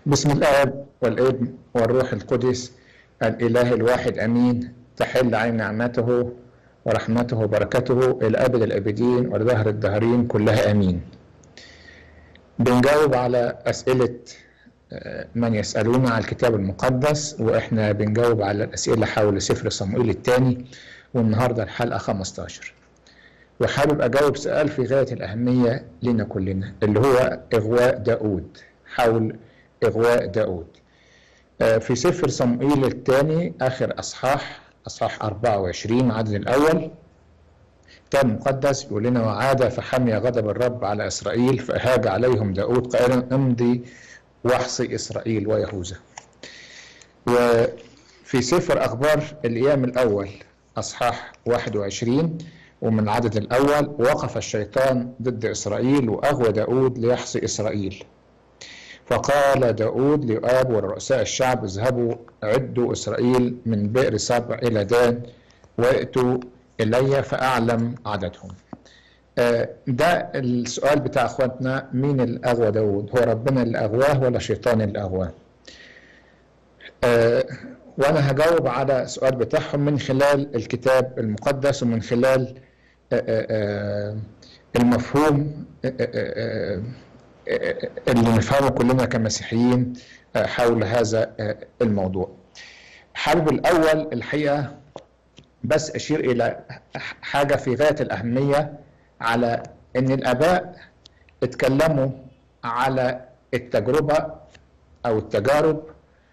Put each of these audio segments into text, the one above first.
بسم الآب والابن والروح القدس الإله الواحد أمين تحل علينا نعمته ورحمته وبركته إلى أبد الآبدين ولدهر الدهرين كلها أمين بنجاوب على أسئلة آه، من يسألون على الكتاب المقدس وإحنا بنجاوب على الأسئلة حول سفر صموئيل الثاني والنهاردة الحلقة 15 وحابب أجاوب سؤال في غاية الأهمية لنا كلنا اللي هو إغواء داود حول إغواء داود آه، في سفر صموئيل الثاني آخر أصحاح أصحاح 24 عدد الأول كتاب مقدس بيقول لنا وعاد فحمي غضب الرب على إسرائيل فأهاج عليهم داود قائلا امضي واحصي إسرائيل ويهوذا وفي سفر أخبار الأيام الأول أصحاح 21 ومن العدد الأول وقف الشيطان ضد إسرائيل وأغوى داود ليحصي إسرائيل فقال داود ليؤاب ورؤساء الشعب اذهبوا عدوا إسرائيل من بئر سبع إلى دان وائتوا إلي فأعلم عددهم آه، ده السؤال بتاع اخواتنا مين اللي اغوى داود هو ربنا اللي اغواه ولا شيطان اللي اغواه آه، وانا هجاوب على السؤال بتاعهم من خلال الكتاب المقدس ومن خلال آه، آه، المفهوم آه، آه، آه، اللي نفهمه كلنا كمسيحيين آه، حول هذا آه، الموضوع حابب الاول الحقيقه بس اشير الى حاجه في غايه الاهميه على ان الاباء اتكلموا على التجربه او التجارب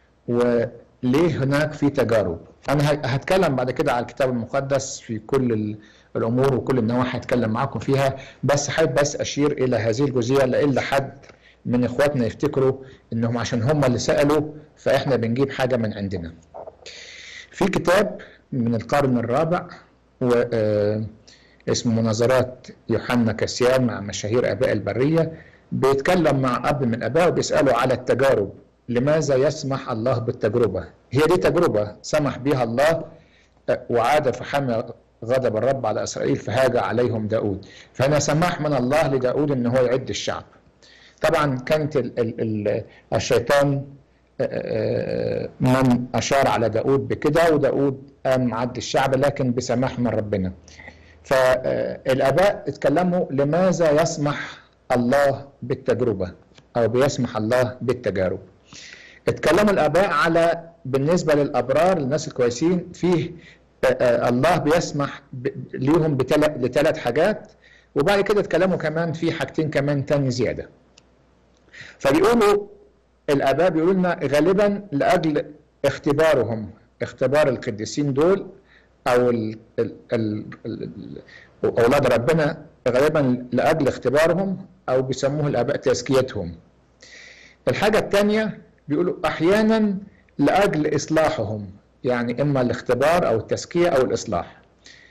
وليه هناك في تجارب انا ه- هتكلم بعد كده على الكتاب المقدس في كل ال- الامور وكل النواحي هتكلم معاكم فيها بس حابب بس اشير الى هذه الجزئيه لإلا حد من اخواتنا يفتكروا انهم عشان هم اللي سالوا فاحنا بنجيب حاجه من عندنا في كتاب من القرن الرابع و آه، اسمه مناظرات يوحنا كاسيان مع مشاهير اباء البريه بيتكلم مع اب من الاباء وبيساله على التجارب لماذا يسمح الله بالتجربه هي دي تجربه سمح بها الله آه، وعاد فحمى غضب الرب على اسرائيل فهاج عليهم داود فهنا سمح من الله لداود ان هو يعد الشعب طبعا كانت ال ال ال الشيطان آه، من أشار على داود بكده وداود قام عد الشعب لكن بسماح من ربنا فالآباء اتكلموا لماذا يسمح الله بالتجربة أو بيسمح الله بالتجارب اتكلموا الآباء على بالنسبة للأبرار الناس الكويسين فيه آه، آه، الله بيسمح ب- ليهم بتل- لثلاث حاجات وبعد كده اتكلموا كمان في حاجتين كمان تاني زيادة فبيقولوا الآباء بيقولوا لنا غالبا لأجل اختبارهم اختبار القديسين دول أو ال ال ال ال أولاد ربنا غالبا لأجل اختبارهم أو بيسموه الآباء تزكيتهم الحاجة الثانية بيقولوا أحيانا لأجل إصلاحهم يعني إما الاختبار أو التزكية أو الإصلاح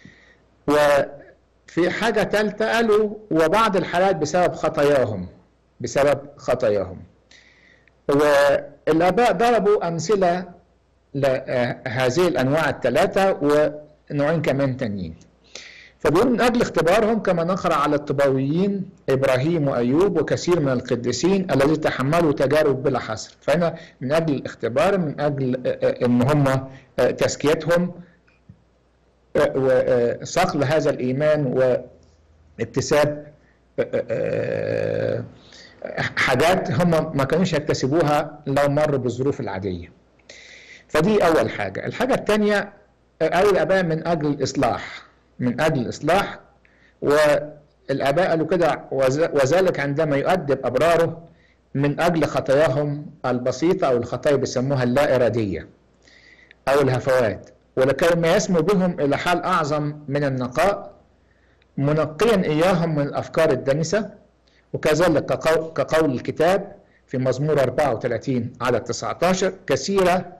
وفي حاجة ثالثة قالوا وبعض الحالات بسبب خطاياهم بسبب خطاياهم والآباء ضربوا أمثلة لهذه الأنواع الثلاثة ونوعين كمان تانيين فبيقول من أجل اختبارهم كما نقرأ على الطباويين إبراهيم وأيوب وكثير من القديسين الذين تحملوا تجارب بلا حصر فهنا من أجل الاختبار من أجل آه، آه، إن هم آه، تزكيتهم آه، وصقل هذا الإيمان واكتساب آه، آه، آه، حاجات هم ما كانوش يكتسبوها لو مروا بالظروف العادية فدي أول حاجة الحاجة الثانية أو الآباء من أجل الإصلاح من أجل الإصلاح والآباء قالوا كده وز- وذلك عندما يؤدب أبراره من أجل خطاياهم البسيطة أو الخطايا بيسموها اللا إرادية أو الهفوات ولكي ما يسمو بهم إلى حال أعظم من النقاء منقيا إياهم من الأفكار الدنسة وكذلك كقو- كقول الكتاب في مزمور 34 على 19 كثيرة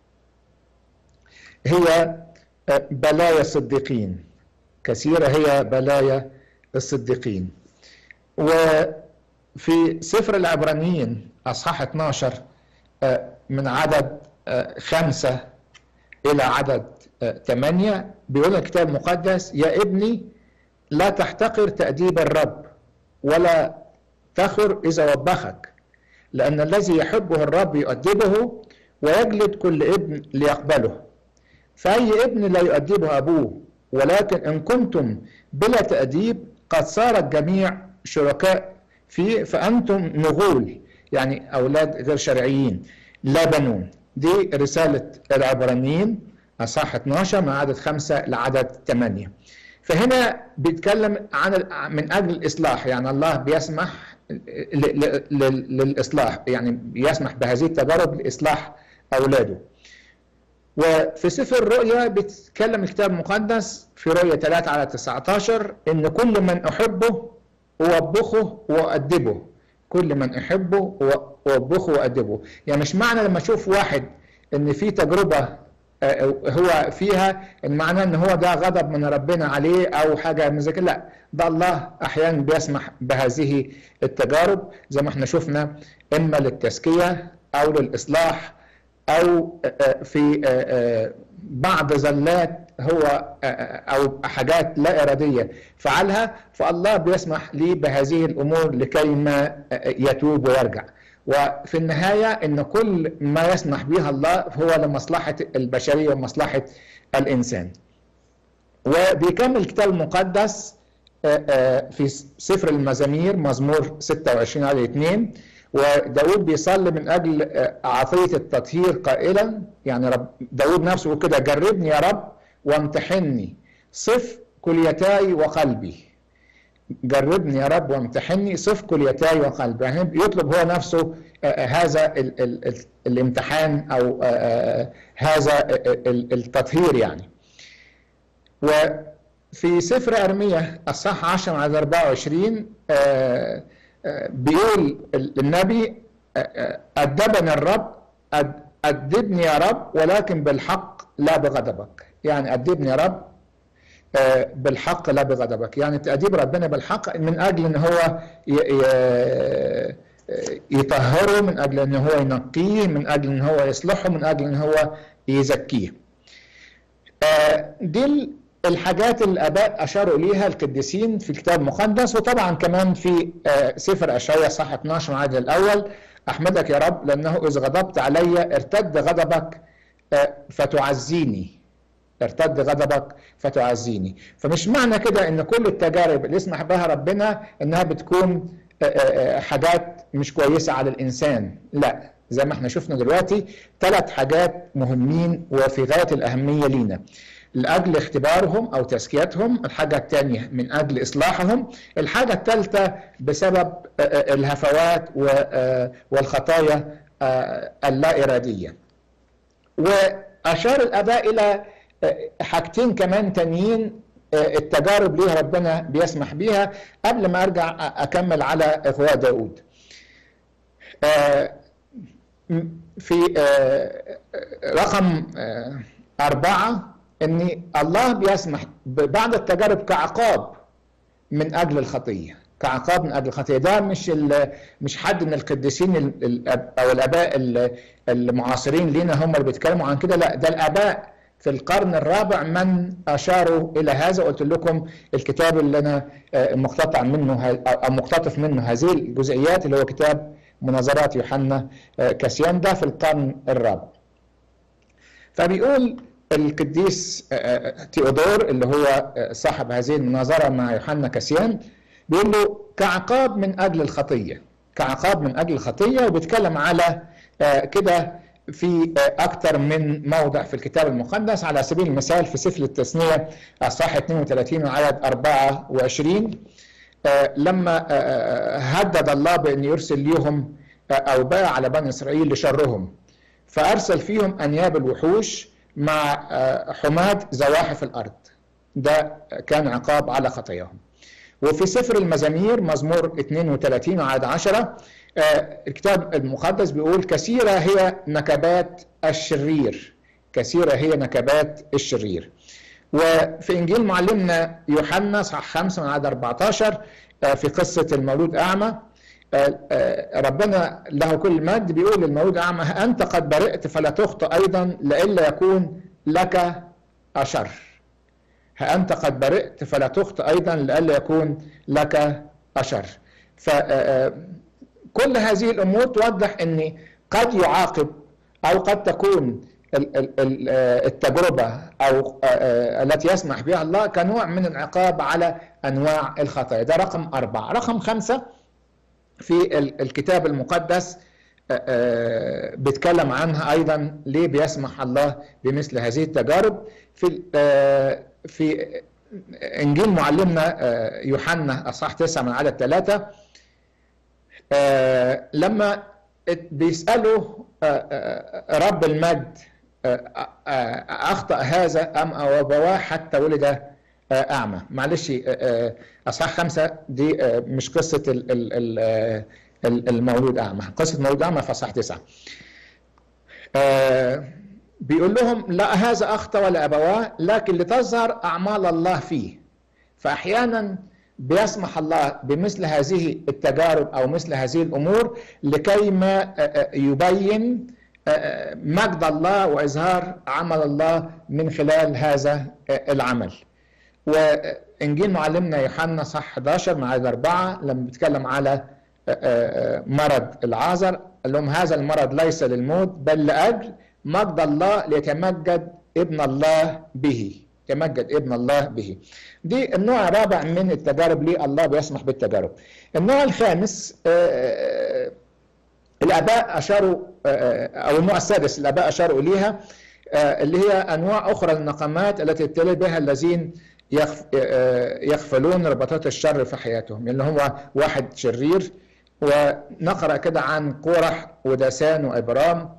هي بلايا الصديقين كثيرة هي بلايا الصديقين وفي سفر العبرانيين أصحاح 12 آه، من عدد آه، خمسة إلى عدد آه، ثمانية بيقول الكتاب المقدس يا ابني لا تحتقر تأديب الرب ولا تخر إذا وبخك لأن الذي يحبه الرب يؤدبه ويجلد كل ابن ليقبله فأي ابن لا يؤدبه أبوه ولكن إن كنتم بلا تأديب قد صار الجميع شركاء فيه فأنتم نغول يعني أولاد غير شرعيين لا بنون دي رسالة العبرانيين أصح 12 من عدد 5 لعدد 8 فهنا بيتكلم عن من أجل الإصلاح يعني الله بيسمح للإصلاح يعني بيسمح بهذه التجارب لإصلاح أولاده وفي سفر الرؤيا بيتكلم الكتاب المقدس في رؤيا 3 على 19 ان كل من احبه اوبخه وادبه كل من احبه اوبخه وادبه يعني مش معنى لما اشوف واحد ان في تجربه هو فيها ان معناه ان هو ده غضب من ربنا عليه او حاجه من زي كده لا ده الله احيانا بيسمح بهذه التجارب زي ما احنا شفنا اما للتزكيه او للاصلاح او في بعض زلات هو او حاجات لا اراديه فعلها فالله بيسمح لي بهذه الامور لكي ما يتوب ويرجع وفي النهايه ان كل ما يسمح به الله هو لمصلحه البشريه ومصلحه الانسان وبيكمل الكتاب المقدس في سفر المزامير مزمور 26 على 2 وداود بيصلي من أجل عطية التطهير قائلا يعني رب داود نفسه كده جربني يا رب وامتحني صف كليتاي وقلبي جربني يا رب وامتحني صف كليتاي وقلبي يعني بيطلب هو نفسه هذا ال ال ال الامتحان أو هذا التطهير يعني وفي سفر أرمية الصح 10 على 24 بيقول النبي أدبني الرب أدبني يا رب ولكن بالحق لا بغضبك يعني أدبني يا رب بالحق لا بغضبك يعني تأديب ربنا بالحق من أجل أن هو يطهره من أجل أن هو ينقيه من أجل أن هو يصلحه من أجل أن هو يزكيه دي الحاجات اللي الاباء اشاروا اليها القديسين في الكتاب المقدس وطبعا كمان في سفر اشعياء صح 12 العدد الاول احمدك يا رب لانه اذ غضبت علي ارتد غضبك فتعزيني ارتد غضبك فتعزيني فمش معنى كده ان كل التجارب اللي يسمح بها ربنا انها بتكون حاجات مش كويسه على الانسان لا زي ما احنا شفنا دلوقتي ثلاث حاجات مهمين وفي غايه الاهميه لينا لأجل اختبارهم أو تزكيتهم الحاجة الثانية من أجل إصلاحهم الحاجة الثالثة بسبب الهفوات والخطايا اللا إرادية وأشار الآباء إلى حاجتين كمان تانيين التجارب ليها ربنا بيسمح بيها قبل ما أرجع أكمل على إخوة داود في رقم أربعة ان الله بيسمح بعد التجارب كعقاب من اجل الخطيه كعقاب من اجل الخطيه ده مش مش حد من القديسين او الاباء المعاصرين لينا هم اللي بيتكلموا عن كده لا ده الاباء في القرن الرابع من اشاروا الى هذا قلت لكم الكتاب اللي انا مقتطع منه او مقتطف منه هذه الجزئيات اللي هو كتاب مناظرات يوحنا كاسيان ده في القرن الرابع فبيقول القديس تيودور اللي هو صاحب هذه المناظره مع يوحنا كاسيان بيقول له كعقاب من اجل الخطيه كعقاب من اجل الخطيه وبيتكلم على كده في اكثر من موضع في الكتاب المقدس على سبيل المثال في سفر التثنيه اصحاح 32 وعدد 24 لما هدد الله بان يرسل ليهم اوباء على بني اسرائيل لشرهم فارسل فيهم انياب الوحوش مع حماة زواحف الأرض ده كان عقاب على خطاياهم وفي سفر المزامير مزمور 32 وعدد 10 الكتاب المقدس بيقول كثيرة هي نكبات الشرير كثيرة هي نكبات الشرير وفي إنجيل معلمنا يوحنا صح 5 من عدد 14 في قصة المولود أعمى ربنا له كل المجد بيقول للمولود أعمى أنت قد برئت فلا تخطئ أيضا لئلا يكون لك أشر ها أنت قد برئت فلا تخطئ أيضا لئلا يكون لك أشر ف كل هذه الامور توضح ان قد يعاقب او قد تكون التجربه او التي يسمح بها الله كنوع من العقاب على انواع الخطايا ده رقم اربعه رقم خمسه في الكتاب المقدس بيتكلم عنها ايضا ليه بيسمح الله بمثل هذه التجارب في في انجيل معلمنا يوحنا اصحاح 9 من عدد 3 لما بيسالوا رب المجد اخطا هذا ام ابواه حتى ولد اعمى معلش اصحاح خمسه دي مش قصه المولود اعمى قصه مولود اعمى في اصحاح تسعه بيقول لهم لا هذا اخطا ولا ابواه لكن لتظهر اعمال الله فيه فاحيانا بيسمح الله بمثل هذه التجارب او مثل هذه الامور لكي ما يبين مجد الله واظهار عمل الله من خلال هذا العمل وانجيل معلمنا يوحنا صح 11 مع عدد 4 لما بيتكلم على مرض العازر قال لهم هذا المرض ليس للموت بل لاجل مجد الله ليتمجد ابن الله به يتمجد ابن الله به دي النوع الرابع من التجارب ليه الله بيسمح بالتجارب النوع الخامس آآ الاباء اشاروا او النوع السادس الاباء اشاروا اليها اللي هي انواع اخرى النقمات التي ابتلي بها الذين يغفلون ربطات الشر في حياتهم اللي هو واحد شرير ونقرا كده عن قورح وداسان وابرام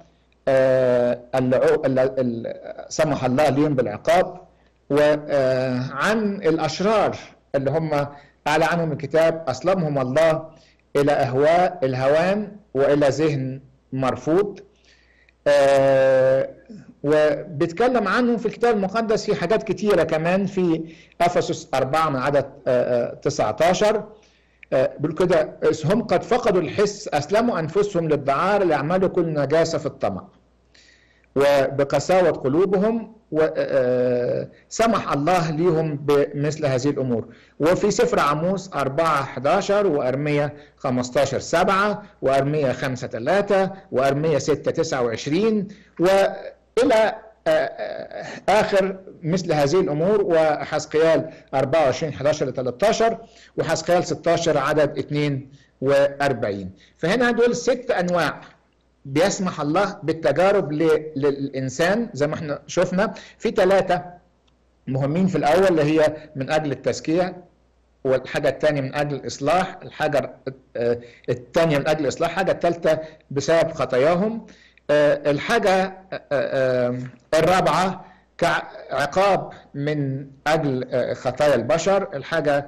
اللي سمح الله لهم بالعقاب وعن الاشرار اللي هم قال عنهم الكتاب اسلمهم الله الى اهواء الهوان والى ذهن مرفوض وبيتكلم عنهم في الكتاب المقدس في حاجات كتيرة كمان في أفسس 4 من عدد 19 بيقول كده هم قد فقدوا الحس أسلموا أنفسهم للدعار ليعملوا كل نجاسة في الطمع وبقساوة قلوبهم وسمح الله ليهم بمثل هذه الأمور وفي سفر عموس 4 11 وأرمية 15 7 وأرمية 5 3 وأرمية 6 29 وإلى آخر مثل هذه الأمور وحسقيال 24 11 ل 13 وحسقيال 16 عدد 42 فهنا دول ست أنواع بيسمح الله بالتجارب للإنسان زي ما احنا شفنا في ثلاثة مهمين في الأول اللي هي من أجل التزكية والحاجة الثانية من أجل الإصلاح الحاجة الثانية من أجل الإصلاح الحاجة الثالثة بسبب خطاياهم الحاجة الرابعة كعقاب من أجل خطايا البشر الحاجة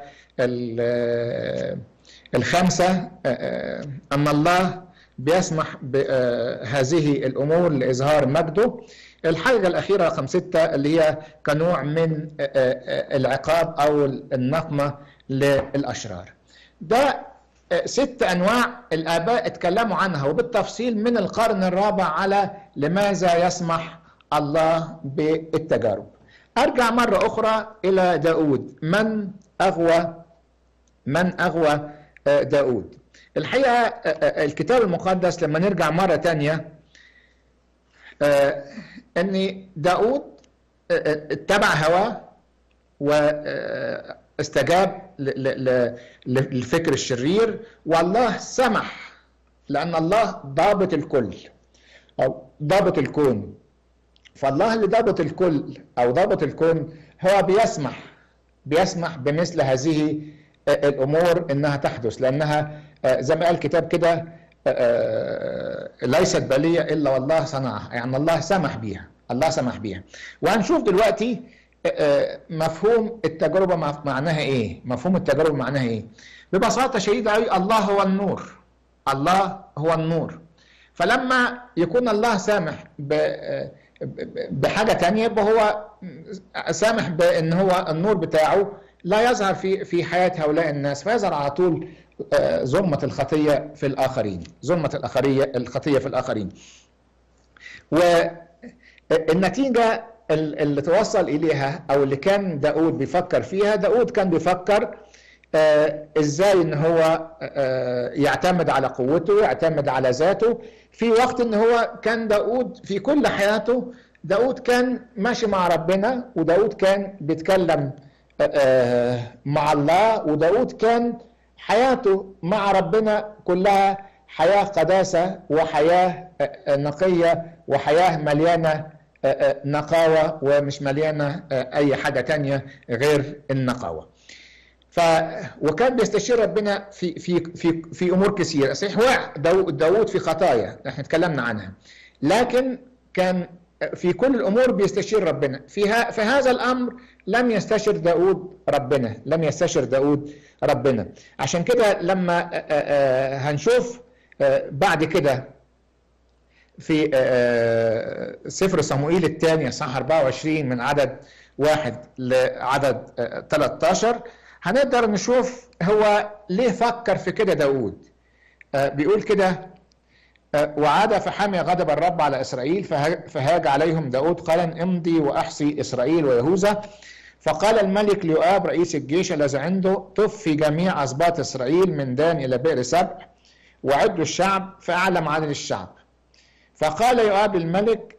الخامسة أن الله بيسمح بهذه الأمور لإظهار مجده الحاجة الأخيرة رقم ستة اللي هي كنوع من العقاب أو النقمة للأشرار ده ست أنواع الآباء اتكلموا عنها وبالتفصيل من القرن الرابع على لماذا يسمح الله بالتجارب أرجع مرة أخرى إلى داود من أغوى من أغوى داود الحقيقة الكتاب المقدس لما نرجع مرة تانية أن داود اتبع هواه واستجاب للفكر الشرير والله سمح لأن الله ضابط الكل أو ضابط الكون فالله اللي ضابط الكل أو ضابط الكون هو بيسمح بيسمح بمثل هذه الأمور إنها تحدث لأنها زي ما قال الكتاب كده ليست بلية إلا والله صنعها يعني الله سمح بيها الله سمح بيها وهنشوف دلوقتي مفهوم التجربة معناها إيه مفهوم التجربة معناها إيه ببساطة شديدة قوي الله هو النور الله هو النور فلما يكون الله سامح بحاجة تانية يبقى هو سامح بأن هو النور بتاعه لا يظهر في في حياة هؤلاء الناس فيظهر على طول ظلمة الخطية في الآخرين ظلمة الأخرية الخطية في الآخرين والنتيجة اللي توصل إليها أو اللي كان داود بيفكر فيها داود كان بيفكر آه، ازاي ان هو آه، يعتمد على قوته يعتمد على ذاته في وقت ان هو كان داود في كل حياته داود كان ماشي مع ربنا وداود كان بيتكلم آه، مع الله وداود كان حياته مع ربنا كلها حياة قداسة وحياة نقية وحياة مليانة نقاوة ومش مليانة أي حاجة تانية غير النقاوة ف وكان بيستشير ربنا في في في في امور كثيره صحيح وقع داود, داود في خطايا احنا اتكلمنا عنها لكن كان في كل الامور بيستشير ربنا في ها في هذا الامر لم يستشر داود ربنا لم يستشر داود ربنا عشان كده لما هنشوف بعد كده في سفر صموئيل الثاني صح 24 من عدد واحد لعدد 13 هنقدر نشوف هو ليه فكر في كده داود آه بيقول كده آه وعاد فحمي غضب الرب على إسرائيل فهاج عليهم داود قال امضي وأحصي إسرائيل ويهوذا فقال الملك ليؤاب رئيس الجيش الذي عنده طف في جميع أسباط إسرائيل من دان إلى بئر سبع وعدوا الشعب فأعلم عدد الشعب فقال يؤاب الملك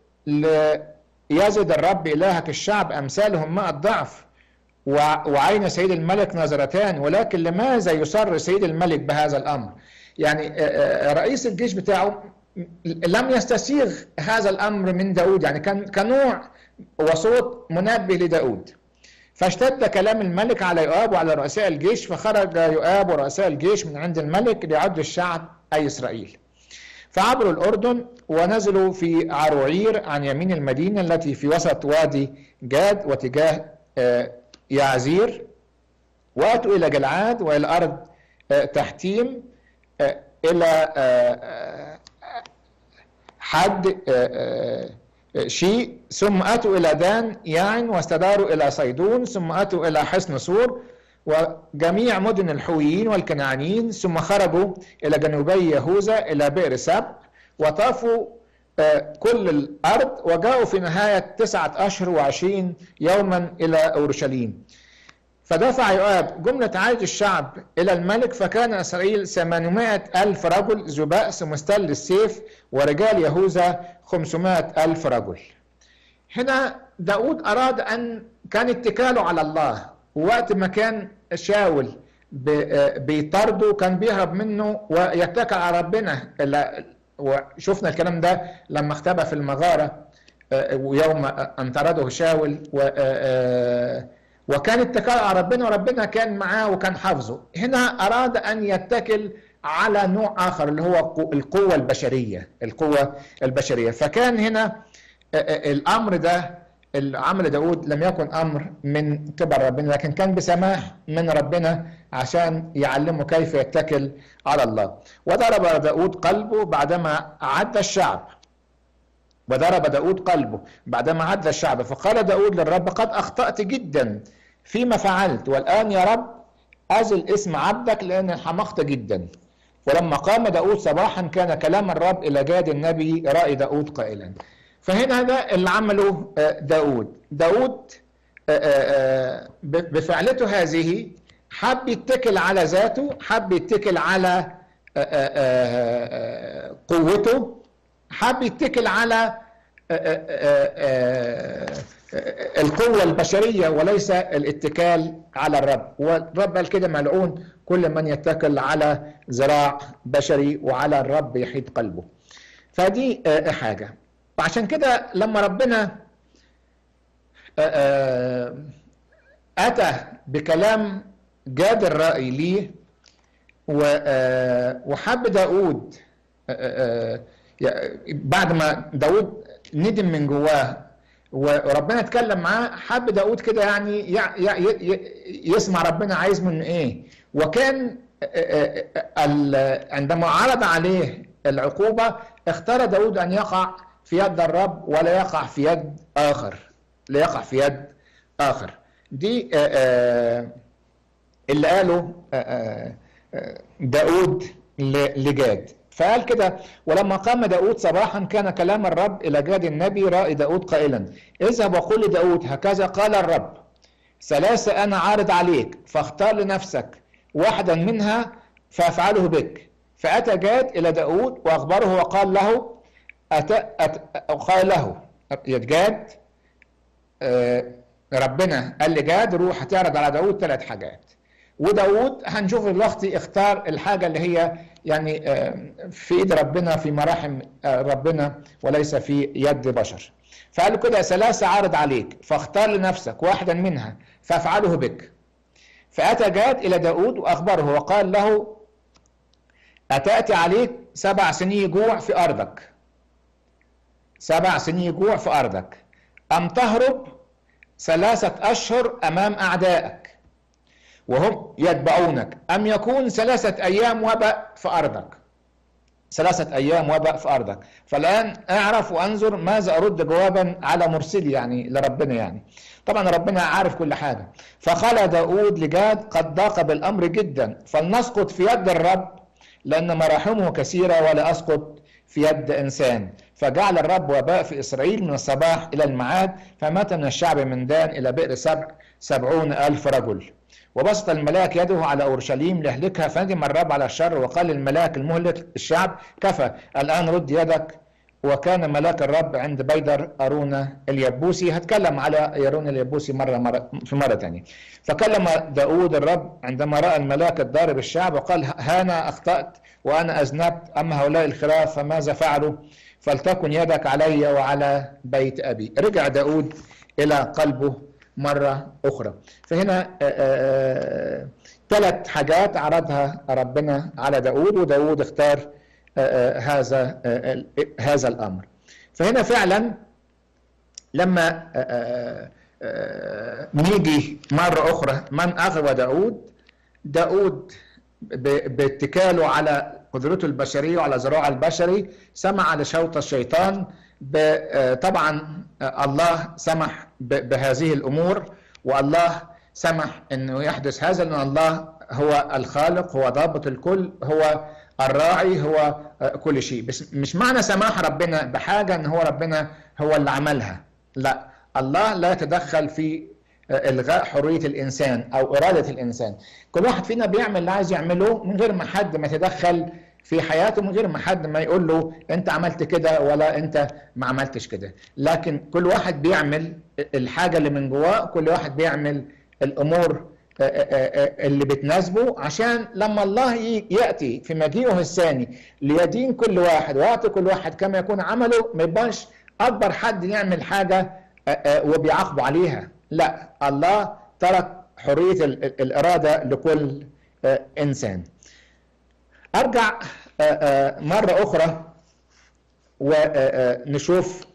ليزد الرب إلهك الشعب أمثالهم ماء الضعف وعين سيد الملك نظرتان ولكن لماذا يصر سيد الملك بهذا الامر؟ يعني رئيس الجيش بتاعه لم يستسيغ هذا الامر من داود يعني كان كنوع وصوت منبه لداود فاشتد كلام الملك على يؤاب وعلى رؤساء الجيش فخرج يؤاب ورؤساء الجيش من عند الملك ليعد الشعب اي اسرائيل فعبروا الاردن ونزلوا في عروعير عن يمين المدينه التي في وسط وادي جاد واتجاه يعزير واتوا الى جلعاد والى ارض تحتيم الى حد شيء ثم اتوا الى دان يعن واستداروا الى صيدون ثم اتوا الى حصن سور وجميع مدن الحويين والكنعانيين ثم خرجوا الى جنوبي يهوذا الى بئر سبع وطافوا كل الأرض وجاءوا في نهاية تسعة أشهر وعشرين يوما إلى أورشليم فدفع يؤاب جملة عدد الشعب إلى الملك فكان إسرائيل ثمانمائة ألف رجل ذو بأس مستل السيف ورجال يهوذا خمسمائة ألف رجل هنا داود أراد أن كان اتكاله على الله ووقت ما كان شاول بيطرده كان بيهرب منه ويتكل على ربنا وشفنا الكلام ده لما اختبى في المغارة ويوم أن طرده شاول وكان اتكال على ربنا وربنا كان معاه وكان حافظه هنا أراد أن يتكل على نوع آخر اللي هو القوة البشرية القوة البشرية فكان هنا الأمر ده العمل داود لم يكن أمر من قبل ربنا لكن كان بسماح من ربنا عشان يعلمه كيف يتكل على الله وضرب داود قلبه بعدما عد الشعب وضرب داود قلبه بعدما عد الشعب فقال داود للرب قد أخطأت جدا فيما فعلت والآن يا رب أزل اسم عبدك لأن حمقت جدا ولما قام داود صباحا كان كلام الرب إلى جاد النبي رأي داود قائلا فهنا ده اللي عمله داود داود بفعلته هذه حب يتكل على ذاته حب يتكل على قوته حب يتكل على القوة البشرية وليس الاتكال على الرب والرب قال كده ملعون كل من يتكل على ذراع بشري وعلى الرب يحيد قلبه فدي حاجة وعشان كده لما ربنا أتى بكلام جاد الرأي ليه وحب داود بعد ما داود ندم من جواه وربنا اتكلم معاه حب داود كده يعني يسمع ربنا عايز منه ايه وكان عندما عرض عليه العقوبة اختار داود ان يقع في يد الرب ولا يقع في يد آخر لا يقع في يد آخر دي اللي قاله داود لجاد فقال كده ولما قام داود صباحا كان كلام الرب إلى جاد النبي رأي داود قائلا اذهب وقل لداود هكذا قال الرب ثلاثة أنا عارض عليك فاختار لنفسك واحدا منها فافعله بك فاتى جاد الى داود واخبره وقال له أت... أت... قال له يا جاد آه، ربنا قال لجاد روح هتعرض على داود ثلاث حاجات وداود هنشوف دلوقتي اختار الحاجة اللي هي يعني آه، في ايد ربنا في مراحم آه، ربنا وليس في يد بشر فقال له كده ثلاثة عارض عليك فاختار لنفسك واحدا منها فافعله بك فأتى جاد إلى داود وأخبره وقال له أتأتي عليك سبع سنين جوع في أرضك سبع سنين جوع في أرضك أم تهرب ثلاثة أشهر أمام أعدائك وهم يتبعونك أم يكون ثلاثة أيام وباء في أرضك ثلاثة أيام وباء في أرضك فالآن أعرف وأنظر ماذا أرد جوابا على مرسلي يعني لربنا يعني طبعا ربنا عارف كل حاجة فقال داود لجاد قد ضاق بالأمر جدا فلنسقط في يد الرب لأن مراحمه كثيرة ولا أسقط في يد إنسان فجعل الرب وباء في إسرائيل من الصباح إلى المعاد فمات من الشعب من دان إلى بئر سبع سبعون ألف رجل وبسط الملاك يده على اورشليم ليهلكها فندم الرب على الشر وقال للملاك المهلك الشعب كفى الان رد يدك وكان ملاك الرب عند بيدر أرونا اليبوسي هتكلم على يارون اليبوسي مرة, مرة في مرة تانية فكلم داود الرب عندما رأى الملاك الضارب الشعب وقال هانا أخطأت وأنا أذنبت أما هؤلاء الخراف فماذا فعلوا فلتكن يدك علي وعلى بيت أبي رجع داود إلى قلبه مرة أخرى فهنا ثلاث حاجات عرضها ربنا على داود وداود اختار هذا هذا الأمر فهنا فعلا لما نيجي مرة أخرى من أغوى داود داود باتكاله على قدرته البشرية وعلى ذراعه البشري سمع لشوط الشيطان طبعا الله سمح بهذه الامور والله سمح انه يحدث هذا لان الله هو الخالق هو ضابط الكل هو الراعي هو كل شيء بس مش معنى سماح ربنا بحاجه ان هو ربنا هو اللي عملها لا الله لا يتدخل في الغاء حريه الانسان او اراده الانسان كل واحد فينا بيعمل اللي عايز يعمله من غير ما حد ما يتدخل في حياته من غير ما حد ما يقول له انت عملت كده ولا انت ما عملتش كده لكن كل واحد بيعمل الحاجه اللي من جواه كل واحد بيعمل الامور اللي بتناسبه عشان لما الله ياتي في مجيئه الثاني ليدين كل واحد ويعطي كل واحد كما يكون عمله ما يبقاش اكبر حد يعمل حاجه وبيعاقبه عليها لا الله ترك حريه الاراده لكل انسان ارجع مره اخرى ونشوف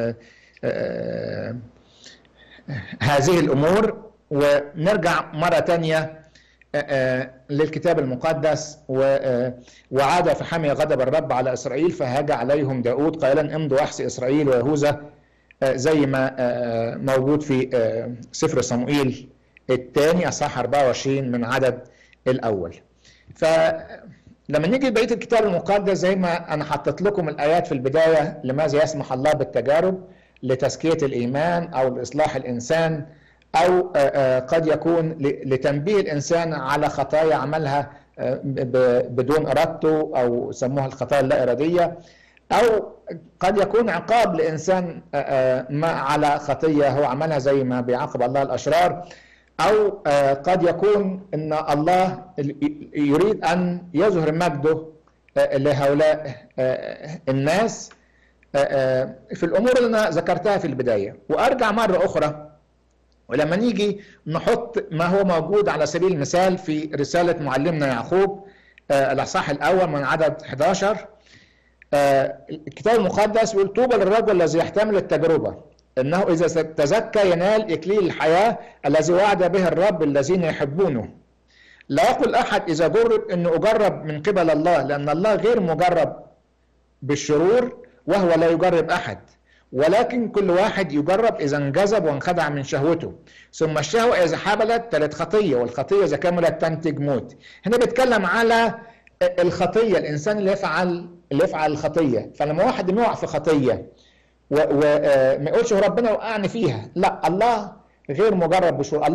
هذه الامور ونرجع مره تانية للكتاب المقدس وعاد فحمي غضب الرب على اسرائيل فهاج عليهم داود قائلا امضوا احصي اسرائيل ويهوذا زي ما موجود في سفر صموئيل الثاني اصحاح 24 من عدد الاول ف لما نيجي لبقيه الكتاب المقدس زي ما انا حطيت لكم الايات في البدايه لماذا يسمح الله بالتجارب لتزكيه الايمان او لاصلاح الانسان او قد يكون لتنبيه الانسان على خطايا عملها بدون ارادته او سموها الخطايا اللا اراديه او قد يكون عقاب لانسان ما على خطيه هو عملها زي ما بيعاقب الله الاشرار او قد يكون ان الله يريد ان يظهر مجده لهؤلاء الناس في الامور اللي انا ذكرتها في البدايه وارجع مره اخرى ولما نيجي نحط ما هو موجود على سبيل المثال في رساله معلمنا يعقوب الاصحاح الاول من عدد 11 الكتاب المقدس بيقول طوبى للرجل الذي يحتمل التجربه انه اذا تزكى ينال اكليل الحياه الذي وعد به الرب الذين يحبونه لا يقول احد اذا جرب انه اجرب من قبل الله لان الله غير مجرب بالشرور وهو لا يجرب احد ولكن كل واحد يجرب اذا انجذب وانخدع من شهوته ثم الشهوه اذا حبلت تلت خطيه والخطيه اذا كملت تنتج موت هنا بيتكلم على الخطيه الانسان اللي يفعل اللي يفعل الخطيه فلما واحد يقع في خطيه وما يقولش ربنا وقعني فيها لا الله غير مجرب بشرور الله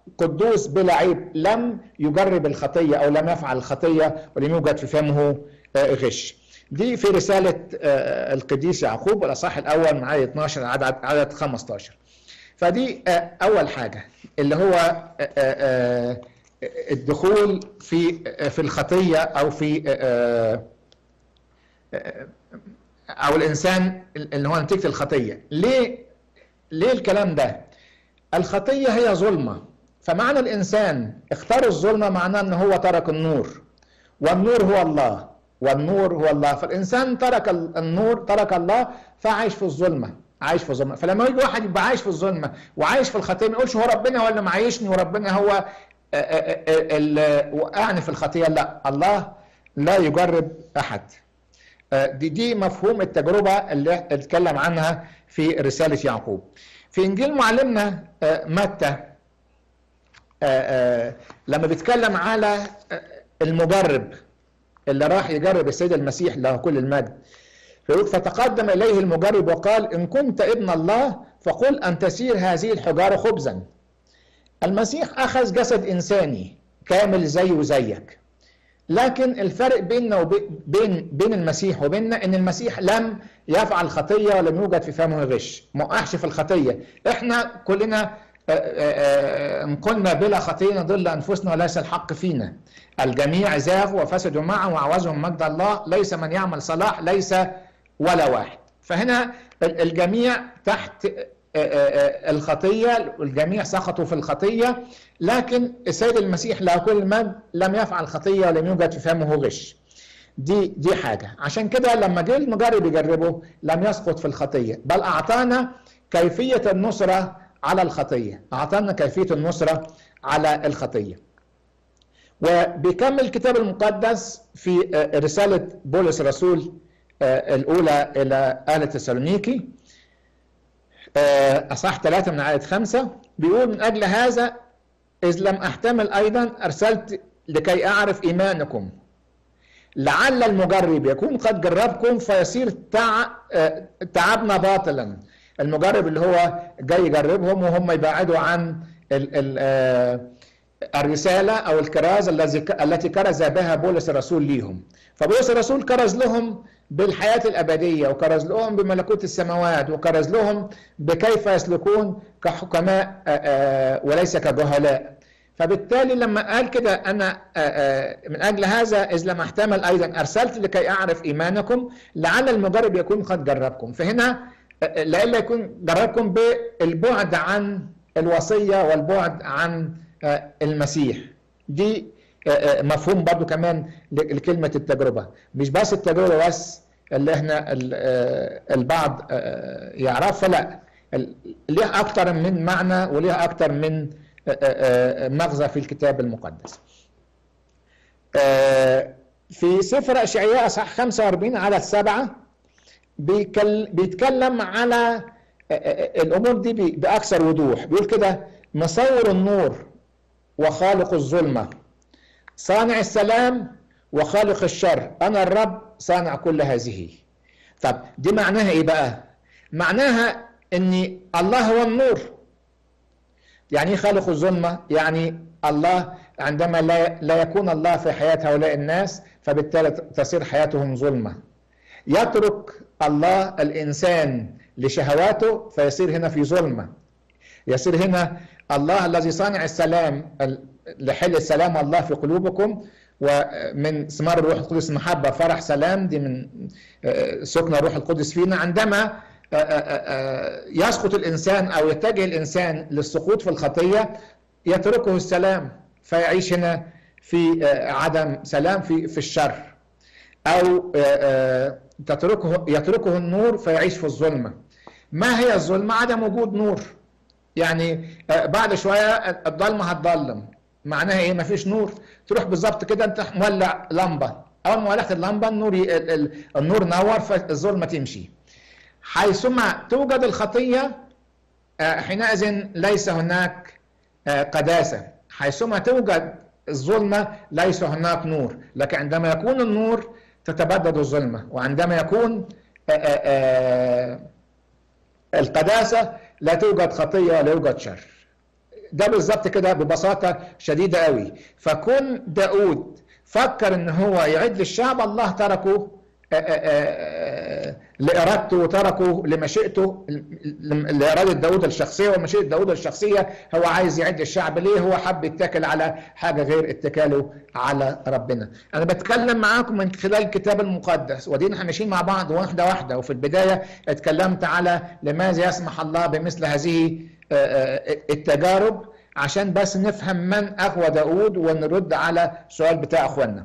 قدوس بلا عيب لم يجرب الخطية أو لم يفعل الخطية ولم يوجد في فمه غش دي في رسالة القديس يعقوب الأصح الأول من عدد 12 عدد عدد 15 فدي أول حاجة اللي هو الدخول في في الخطية أو في أو الإنسان اللي هو نتيجة الخطية ليه ليه الكلام ده؟ الخطية هي ظلمة فمعنى الإنسان اختار الظلمة معناه أنه هو ترك النور والنور هو الله والنور هو الله فالإنسان ترك النور ترك الله فعايش في الظلمة عايش في الظلمة فلما يجي واحد يبقى عايش في الظلمة وعايش في الخطية ما يقولش هو ربنا ولا معيشني وربنا هو اللي وقعني في الخطية لا الله لا يجرب أحد دي دي مفهوم التجربة اللي اتكلم عنها في رسالة يعقوب في إنجيل معلمنا متى لما بيتكلم على المجرب اللي راح يجرب السيد المسيح له كل المجد فيقول فتقدم إليه المجرب وقال إن كنت ابن الله فقل أن تسير هذه الحجارة خبزا المسيح أخذ جسد إنساني كامل زي وزيك لكن الفرق بيننا وبين بين المسيح وبيننا ان المسيح لم يفعل خطيه ولم يوجد في فمه غش ما وقعش في الخطيه احنا كلنا ان قلنا بلا خطيه نضل انفسنا وليس الحق فينا الجميع زاغوا وفسدوا معه وعوزهم مجد الله ليس من يعمل صلاح ليس ولا واحد فهنا الجميع تحت الخطية والجميع سقطوا في الخطية لكن السيد المسيح له كل المجد لم يفعل خطية ولم يوجد في فمه غش دي دي حاجة عشان كده لما جه المجرب يجربه لم يسقط في الخطية بل أعطانا كيفية النصرة على الخطية أعطانا كيفية النصرة على الخطية وبيكمل الكتاب المقدس في رسالة بولس الرسول الأولى إلى أهل تسالونيكي أصح ثلاثة من آية خمسة بيقول من أجل هذا إذ لم أحتمل أيضا أرسلت لكي أعرف إيمانكم لعل المجرب يكون قد جربكم فيصير تع... تعبنا باطلا المجرب اللي هو جاي يجربهم وهم يبعدوا عن ال... ال... الرسالة أو الكرازة التي كرز بها بولس الرسول ليهم فبولس الرسول كرز لهم بالحياة الأبدية وكرز لهم بملكوت السماوات وكرز لهم بكيف يسلكون كحكماء وليس كجهلاء فبالتالي لما قال كده أنا من أجل هذا إذ لم أحتمل أيضا أرسلت لكي أعرف إيمانكم لعل المجرب يكون قد جربكم فهنا لئلا يكون جربكم بالبعد عن الوصية والبعد عن المسيح دي مفهوم برضو كمان لكلمة التجربة مش بس التجربة بس اللي احنا البعض يعرفها لا ليها أكتر من معنى وليها أكتر من مغزى في الكتاب المقدس في سفر أشعياء صح 45 على السبعة بيتكلم على الأمور دي بأكثر وضوح بيقول كده مصور النور وخالق الظلمة صانع السلام وخالق الشر أنا الرب صانع كل هذه طب دي معناها إيه بقى معناها أن الله هو النور يعني ايه خالق الظلمة يعني الله عندما لا, لا يكون الله في حياة هؤلاء الناس فبالتالي تصير حياتهم ظلمة يترك الله الإنسان لشهواته فيصير هنا في ظلمة يصير هنا الله الذي صانع السلام لحل السلام الله في قلوبكم ومن ثمار الروح القدس محبة فرح سلام دي من سكن الروح القدس فينا عندما يسقط الإنسان أو يتجه الإنسان للسقوط في الخطية يتركه السلام فيعيش هنا في عدم سلام في في الشر أو تتركه يتركه النور فيعيش في الظلمة ما هي الظلمة؟ عدم وجود نور يعني بعد شوية الضلمة هتضلم معناها ايه مفيش نور تروح بالظبط كده انت مولع لمبة اول ما ولعت اللمبة النور النور نور فالظلمة تمشي حيثما توجد الخطية حينئذ ليس هناك قداسة حيثما توجد الظلمة ليس هناك نور لكن عندما يكون النور تتبدد الظلمة وعندما يكون القداسة لا توجد خطية ولا يوجد شر ده بالظبط كده ببساطه شديده قوي فكون داود فكر ان هو يعد للشعب الله تركه لإرادته وتركه لمشيئته لإرادة داود الشخصية ومشيئة داود الشخصية هو عايز يعد الشعب ليه هو حب يتكل على حاجة غير اتكاله على ربنا أنا بتكلم معاكم من خلال الكتاب المقدس ودينا احنا ماشيين مع بعض واحدة واحدة وفي البداية اتكلمت على لماذا يسمح الله بمثل هذه التجارب عشان بس نفهم من أقوى داود ونرد على السؤال بتاع أخواننا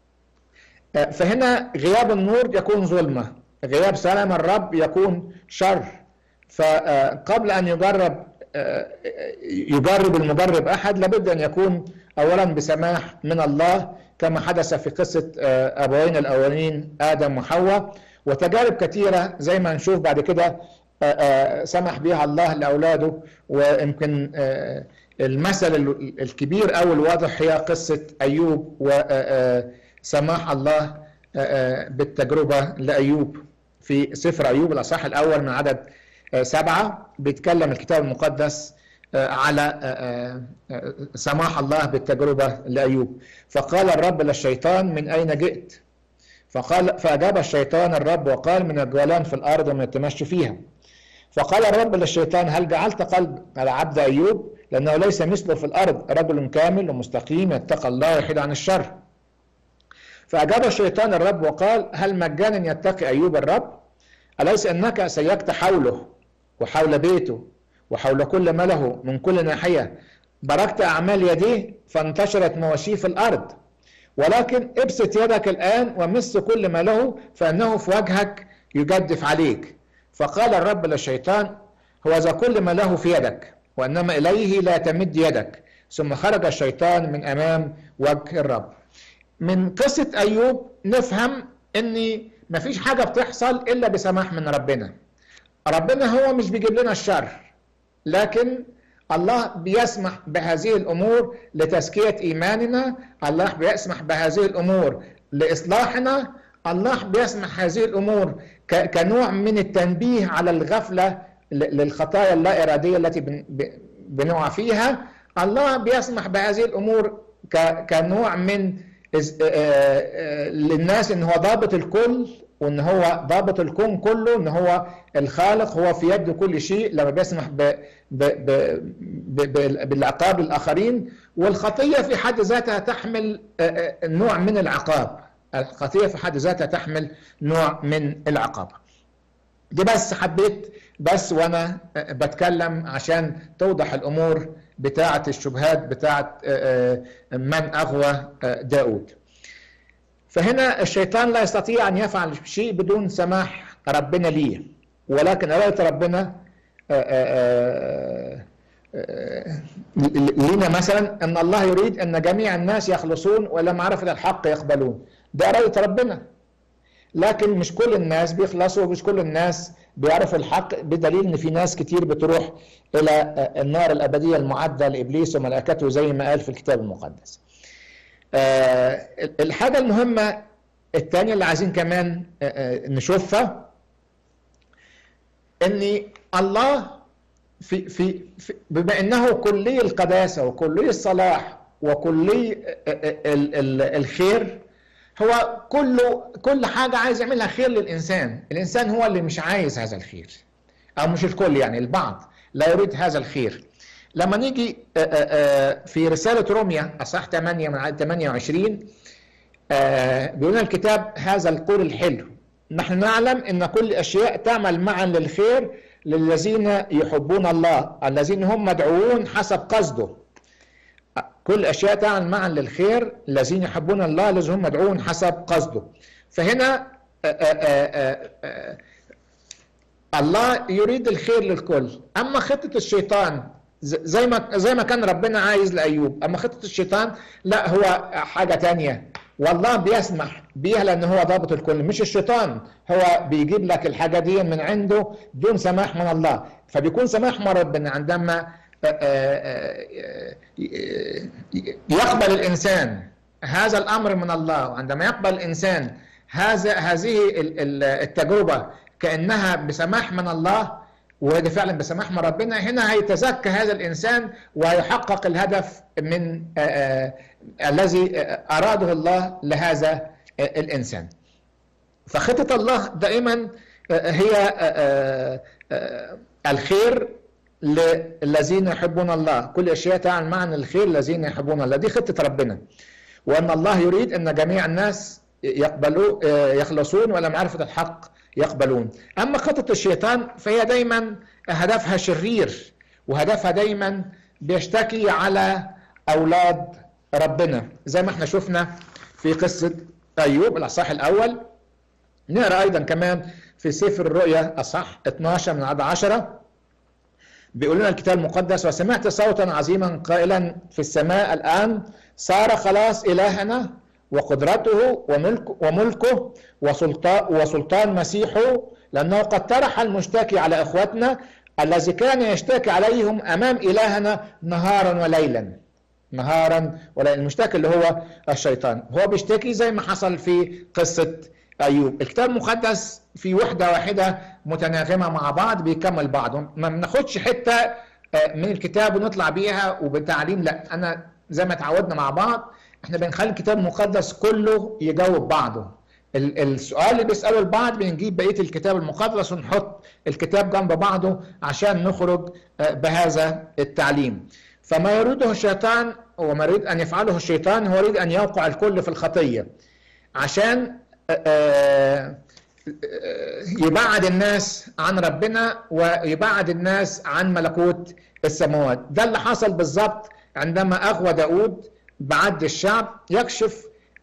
فهنا غياب النور يكون ظلمة غياب سلام الرب يكون شر فقبل أن يجرب يجرب المجرب أحد لابد أن يكون أولا بسماح من الله كما حدث في قصة أبوين الأولين آدم وحواء وتجارب كثيرة زي ما نشوف بعد كده سمح بها الله لأولاده ويمكن المثل الكبير أو الواضح هي قصة أيوب و سماح الله بالتجربة لأيوب في سفر أيوب الأصحاح الأول من عدد سبعة بيتكلم الكتاب المقدس على سماح الله بالتجربة لأيوب فقال الرب للشيطان من أين جئت فقال فأجاب الشيطان الرب وقال من الجولان في الأرض ومن التمشي فيها فقال الرب للشيطان هل جعلت قلب على عبد أيوب لأنه ليس مثله في الأرض رجل كامل ومستقيم يتقى الله ويحيد عن الشر فأجاب الشيطان الرب وقال هل مجانا يتقي أيوب الرب أليس أنك سيكت حوله وحول بيته وحول كل ما له من كل ناحية باركت أعمال يديه فانتشرت مواشيه في الأرض ولكن ابسط يدك الآن ومس كل ما له فإنه في وجهك يجدف عليك فقال الرب للشيطان هو ذا كل ما له في يدك وإنما إليه لا تمد يدك ثم خرج الشيطان من أمام وجه الرب من قصة أيوب نفهم أن مفيش حاجة بتحصل إلا بسماح من ربنا ربنا هو مش بيجيب لنا الشر لكن الله بيسمح بهذه الأمور لتزكية إيماننا الله بيسمح بهذه الأمور لإصلاحنا الله بيسمح هذه الأمور كنوع من التنبيه على الغفلة للخطايا اللا إرادية التي بنقع فيها الله بيسمح بهذه الأمور كنوع من للناس ان هو ضابط الكل وان هو ضابط الكون كله ان هو الخالق هو في يد كل شيء لما بيسمح ب ب ب ب بالعقاب للاخرين والخطيه في حد ذاتها تحمل نوع من العقاب الخطيه في حد ذاتها تحمل نوع من العقاب دي بس حبيت بس وانا بتكلم عشان توضح الامور بتاعة الشبهات بتاعة من أغوى داود فهنا الشيطان لا يستطيع أن يفعل شيء بدون سماح ربنا ليه ولكن إرادة ربنا لنا مثلا أن الله يريد أن جميع الناس يخلصون وإلى معرفة الحق يقبلون ده إرادة ربنا لكن مش كل الناس بيخلصوا ومش كل الناس بيعرفوا الحق بدليل ان في ناس كتير بتروح الى النار الابديه المعده لابليس وملائكته زي ما قال في الكتاب المقدس. الحاجه المهمه الثانيه اللي عايزين كمان نشوفها ان الله في في, في بما انه كلي القداسه وكلي الصلاح وكلي الخير هو كله كل حاجة عايز يعملها خير للإنسان الإنسان هو اللي مش عايز هذا الخير أو مش الكل يعني البعض لا يريد هذا الخير لما نيجي في رسالة روميا أصح 8 من عدد 28 بيقول لنا الكتاب هذا القول الحلو نحن نعلم أن كل الأشياء تعمل معا للخير للذين يحبون الله الذين هم مدعوون حسب قصده كل أشياء تعمل معا للخير الذين يحبون الله الذين هم مدعوون حسب قصده فهنا آآ آآ الله يريد الخير للكل أما خطة الشيطان زي ما زي ما كان ربنا عايز لأيوب أما خطة الشيطان لا هو حاجة تانية والله بيسمح بيها لأن هو ضابط الكل مش الشيطان هو بيجيب لك الحاجة دي من عنده دون سماح من الله فبيكون سماح من ربنا عندما يقبل الإنسان هذا الأمر من الله وعندما يقبل الإنسان هذا هذه التجربة كأنها بسماح من الله وده فعلا بسماح من ربنا هنا هيتزكى هذا الانسان ويحقق الهدف من آآ آآ الذي اراده الله لهذا الانسان فخطه الله دائما هي الخير للذين يحبون الله كل اشياء تعمل معنى الخير الذين يحبون الله دي خطه ربنا وان الله يريد ان جميع الناس يقبلوا يخلصون ولا معرفه الحق يقبلون اما خطه الشيطان فهي دايما هدفها شرير وهدفها دايما بيشتكي على اولاد ربنا زي ما احنا شفنا في قصه ايوب الاصحاح الاول نقرا ايضا كمان في سفر الرؤيا اصح 12 من عدد 10 بيقول لنا الكتاب المقدس وسمعت صوتا عظيما قائلا في السماء الان صار خلاص الهنا وقدرته وملك وملكه وسلطان وسلطان مسيحه لانه قد طرح المشتكي على اخوتنا الذي كان يشتكي عليهم امام الهنا نهارا وليلا نهارا وليلا المشتكي اللي هو الشيطان هو بيشتكي زي ما حصل في قصه ايوب الكتاب المقدس في وحده واحده متناغمه مع بعض بيكمل بعض ما بناخدش حته من الكتاب ونطلع بيها وبتعليم لا انا زي ما اتعودنا مع بعض احنا بنخلي الكتاب المقدس كله يجاوب بعضه السؤال اللي بيساله البعض بنجيب بقيه الكتاب المقدس ونحط الكتاب جنب بعضه عشان نخرج بهذا التعليم فما يريده الشيطان وما يريد ان يفعله الشيطان هو يريد ان يوقع الكل في الخطيه عشان يبعد الناس عن ربنا ويبعد الناس عن ملكوت السماوات ده اللي حصل بالظبط عندما اغوى داود بعد الشعب يكشف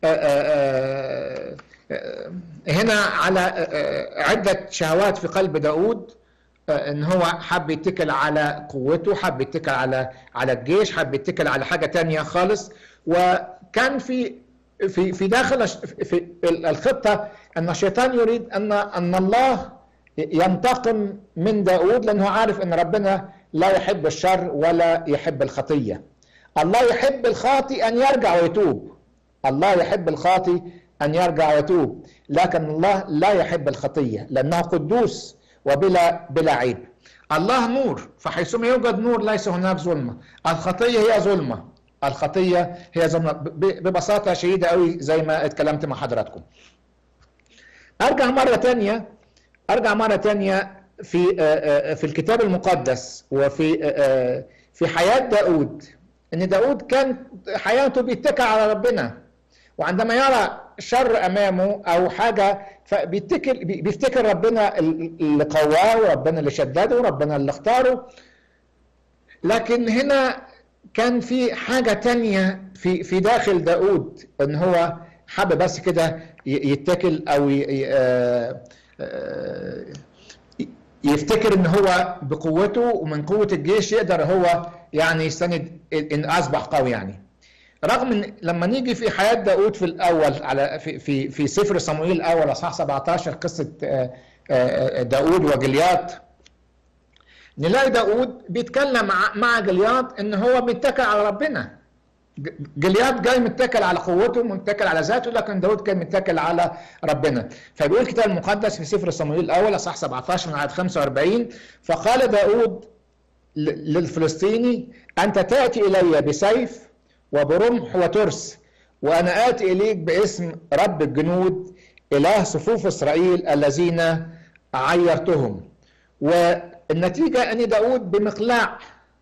هنا على عدة شهوات في قلب داود ان هو حب يتكل على قوته حب يتكل على على الجيش حب يتكل على حاجة تانية خالص وكان في في في داخل في الخطة ان الشيطان يريد ان ان الله ينتقم من داود لانه عارف ان ربنا لا يحب الشر ولا يحب الخطيه الله يحب الخاطي أن يرجع ويتوب الله يحب الخاطي أن يرجع ويتوب لكن الله لا يحب الخطية لأنه قدوس وبلا بلا عيب الله نور فحيثما يوجد نور ليس هناك ظلمة الخطية هي ظلمة الخطية هي ظلمة ببساطة شديدة قوي زي ما اتكلمت مع حضراتكم أرجع مرة تانية أرجع مرة تانية في في الكتاب المقدس وفي في حياة داود ان داود كان حياته بيتكل على ربنا وعندما يرى شر امامه او حاجه فبيتكل بيفتكر ربنا اللي قواه وربنا اللي شدده وربنا اللي اختاره لكن هنا كان في حاجه تانية في في داخل داود ان هو حب بس كده يتكل او يفتكر ان هو بقوته ومن قوه الجيش يقدر هو يعني يستند ان اصبح قوي يعني رغم ان لما نيجي في حياه داود في الاول على في في في سفر صموئيل الاول اصحاح 17 قصه داود وجليات نلاقي داود بيتكلم مع جليات ان هو بيتكل على ربنا جليات جاي متكل على قوته متكل على ذاته لكن داود كان متكل على ربنا فبيقول الكتاب المقدس في سفر صموئيل الاول اصحاح 17 من عدد 45 فقال داود للفلسطيني انت تاتي الي بسيف وبرمح وترس وانا اتي اليك باسم رب الجنود اله صفوف اسرائيل الذين عيرتهم والنتيجه ان داود بمقلاع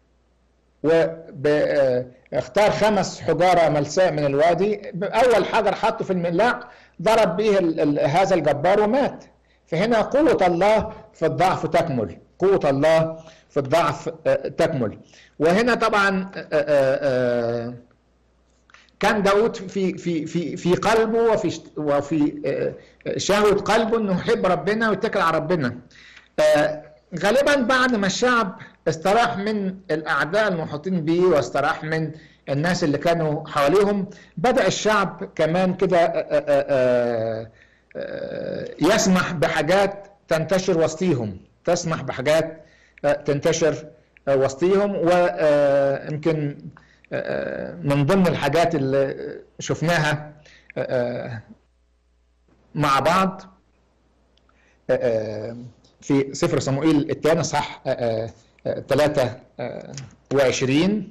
واختار خمس حجارة ملساء من الوادي أول حجر حطه في المقلاع ضرب به هذا الجبار ومات فهنا قوة الله في الضعف تكمل قوة الله في الضعف تكمل وهنا طبعا كان داود في في في في قلبه وفي وفي شهوة قلبه انه يحب ربنا ويتكل على ربنا غالبا بعد ما الشعب استراح من الاعداء المحيطين به واستراح من الناس اللي كانوا حواليهم بدا الشعب كمان كده يسمح بحاجات تنتشر وسطيهم تسمح بحاجات تنتشر وسطيهم ويمكن من ضمن الحاجات اللي شفناها مع بعض في سفر صموئيل الثاني صح 23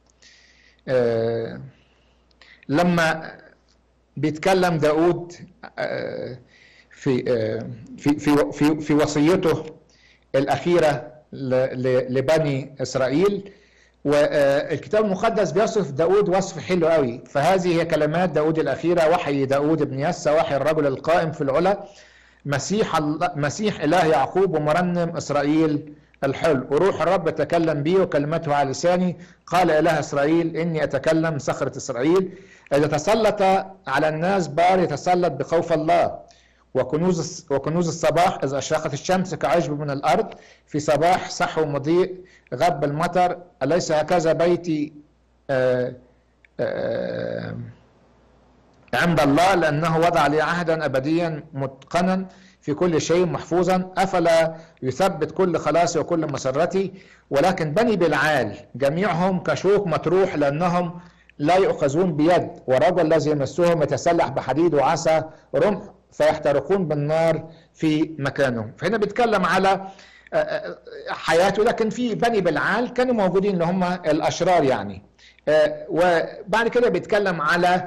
لما بيتكلم داود في في في في, في وصيته الأخيرة لبني إسرائيل والكتاب المقدس بيصف داود وصف حلو قوي فهذه هي كلمات داود الأخيرة وحي داود بن يسى وحي الرجل القائم في العلا مسيح, مسيح إله يعقوب ومرنم إسرائيل الحلو وروح الرب تكلم بي وكلمته على لساني قال إله إسرائيل إني أتكلم صخرة إسرائيل إذا تسلط على الناس بار يتسلط بخوف الله وكنوز وكنوز الصباح إذا أشرقت الشمس كعشب من الأرض في صباح صحو مضيء غب المطر أليس هكذا بيتي آآ آآ عند الله لأنه وضع لي عهدا أبديا متقنا في كل شيء محفوظا أفلا يثبت كل خلاصي وكل مسرتي ولكن بني بالعال جميعهم كشوك مطروح لأنهم لا يؤخذون بيد والرجل الذي يمسهم يتسلح بحديد وعصا رمح فيحترقون بالنار في مكانهم فهنا بيتكلم على حياته لكن في بني بالعال كانوا موجودين اللي هم الأشرار يعني وبعد كده بيتكلم على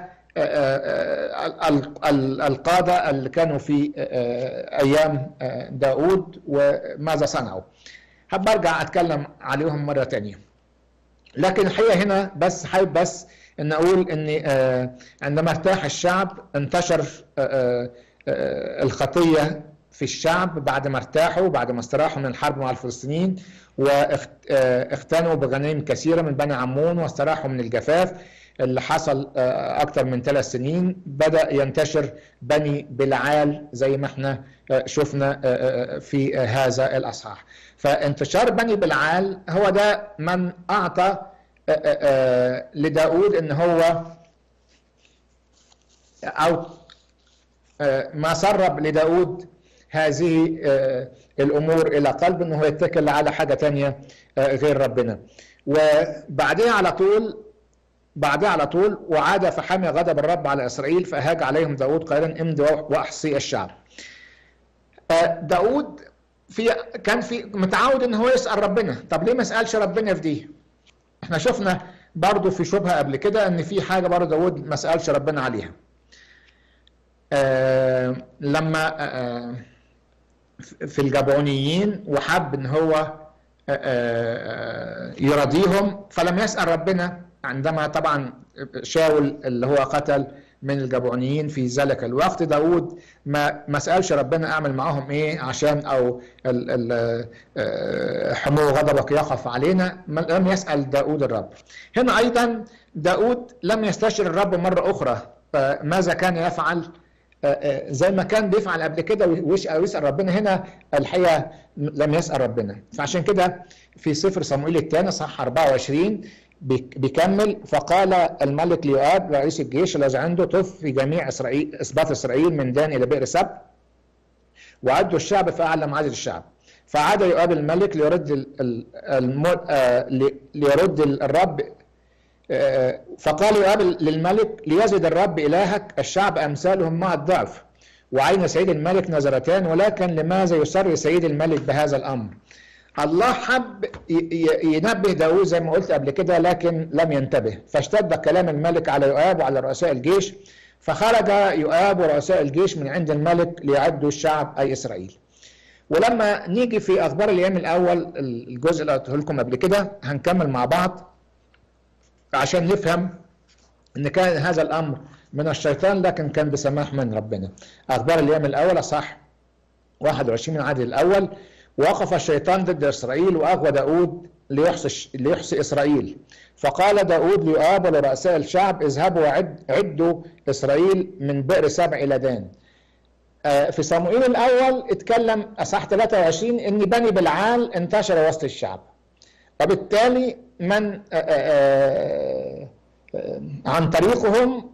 القادة اللي كانوا في أيام داود وماذا صنعوا برجع أتكلم عليهم مرة تانية لكن الحقيقة هنا بس حابب بس أن أقول أن عندما ارتاح الشعب انتشر الخطية في الشعب بعد ما ارتاحوا بعد ما استراحوا من الحرب مع الفلسطينيين واختنوا بغنائم كثيرة من بني عمون واستراحوا من الجفاف اللي حصل أكثر من ثلاث سنين بدأ ينتشر بني بلعال زي ما احنا شفنا في هذا الأصحاح فانتشار بني بلعال هو ده من أعطى لداود ان هو أو ما سرب لداود هذه الأمور إلى قلب أنه يتكل على حاجة تانية غير ربنا وبعدها على طول بعدها على طول وعاد فحمي غضب الرب على إسرائيل فأهاج عليهم داود قائلا امضي وأحصي الشعب داود في كان في متعود ان هو يسأل ربنا طب ليه ما سألش ربنا في دي احنا شفنا برضو في شبهة قبل كده ان في حاجة برضو داود ما سألش ربنا عليها آه لما آه في الجبعونيين وحب ان هو آه يرضيهم فلم يسأل ربنا عندما طبعا شاول اللي هو قتل من الجبعونيين في ذلك الوقت داود ما ما سألش ربنا اعمل معاهم ايه عشان او حمو غضبك يقف علينا لم يسأل داود الرب هنا ايضا داود لم يستشر الرب مرة اخرى ماذا كان يفعل زي ما كان بيفعل قبل كده ويسأل ربنا هنا الحقيقة لم يسأل ربنا فعشان كده في سفر صموئيل الثاني صح 24 بيكمل فقال الملك ليؤاب رئيس الجيش الذي عنده طف في جميع اسرائيل اسباط اسرائيل من دان الى بئر سب وعدوا الشعب فاعلم عدد الشعب فعاد يؤاب الملك ليرد ليرد الرب فقال يؤاب للملك ليزد الرب الهك الشعب امثالهم مع الضعف وعين سيد الملك نظرتان ولكن لماذا يسر سيد الملك بهذا الامر الله حب ينبه داوود زي ما قلت قبل كده لكن لم ينتبه فاشتد كلام الملك على يؤاب وعلى رؤساء الجيش فخرج يؤاب ورؤساء الجيش من عند الملك ليعدوا الشعب اي اسرائيل ولما نيجي في اخبار الايام الاول الجزء اللي قلته لكم قبل كده هنكمل مع بعض عشان نفهم ان كان هذا الامر من الشيطان لكن كان بسماح من ربنا اخبار الايام الاول صح 21 من العدد الاول وقف الشيطان ضد إسرائيل وأغوى داود ليحصي, ليحصي إسرائيل فقال داود ليؤاب ولرؤساء الشعب اذهبوا وعدوا إسرائيل من بئر سبع إلى دان في صموئيل الأول اتكلم أصح 23 إن بني بلعال انتشر وسط الشعب وبالتالي من عن طريقهم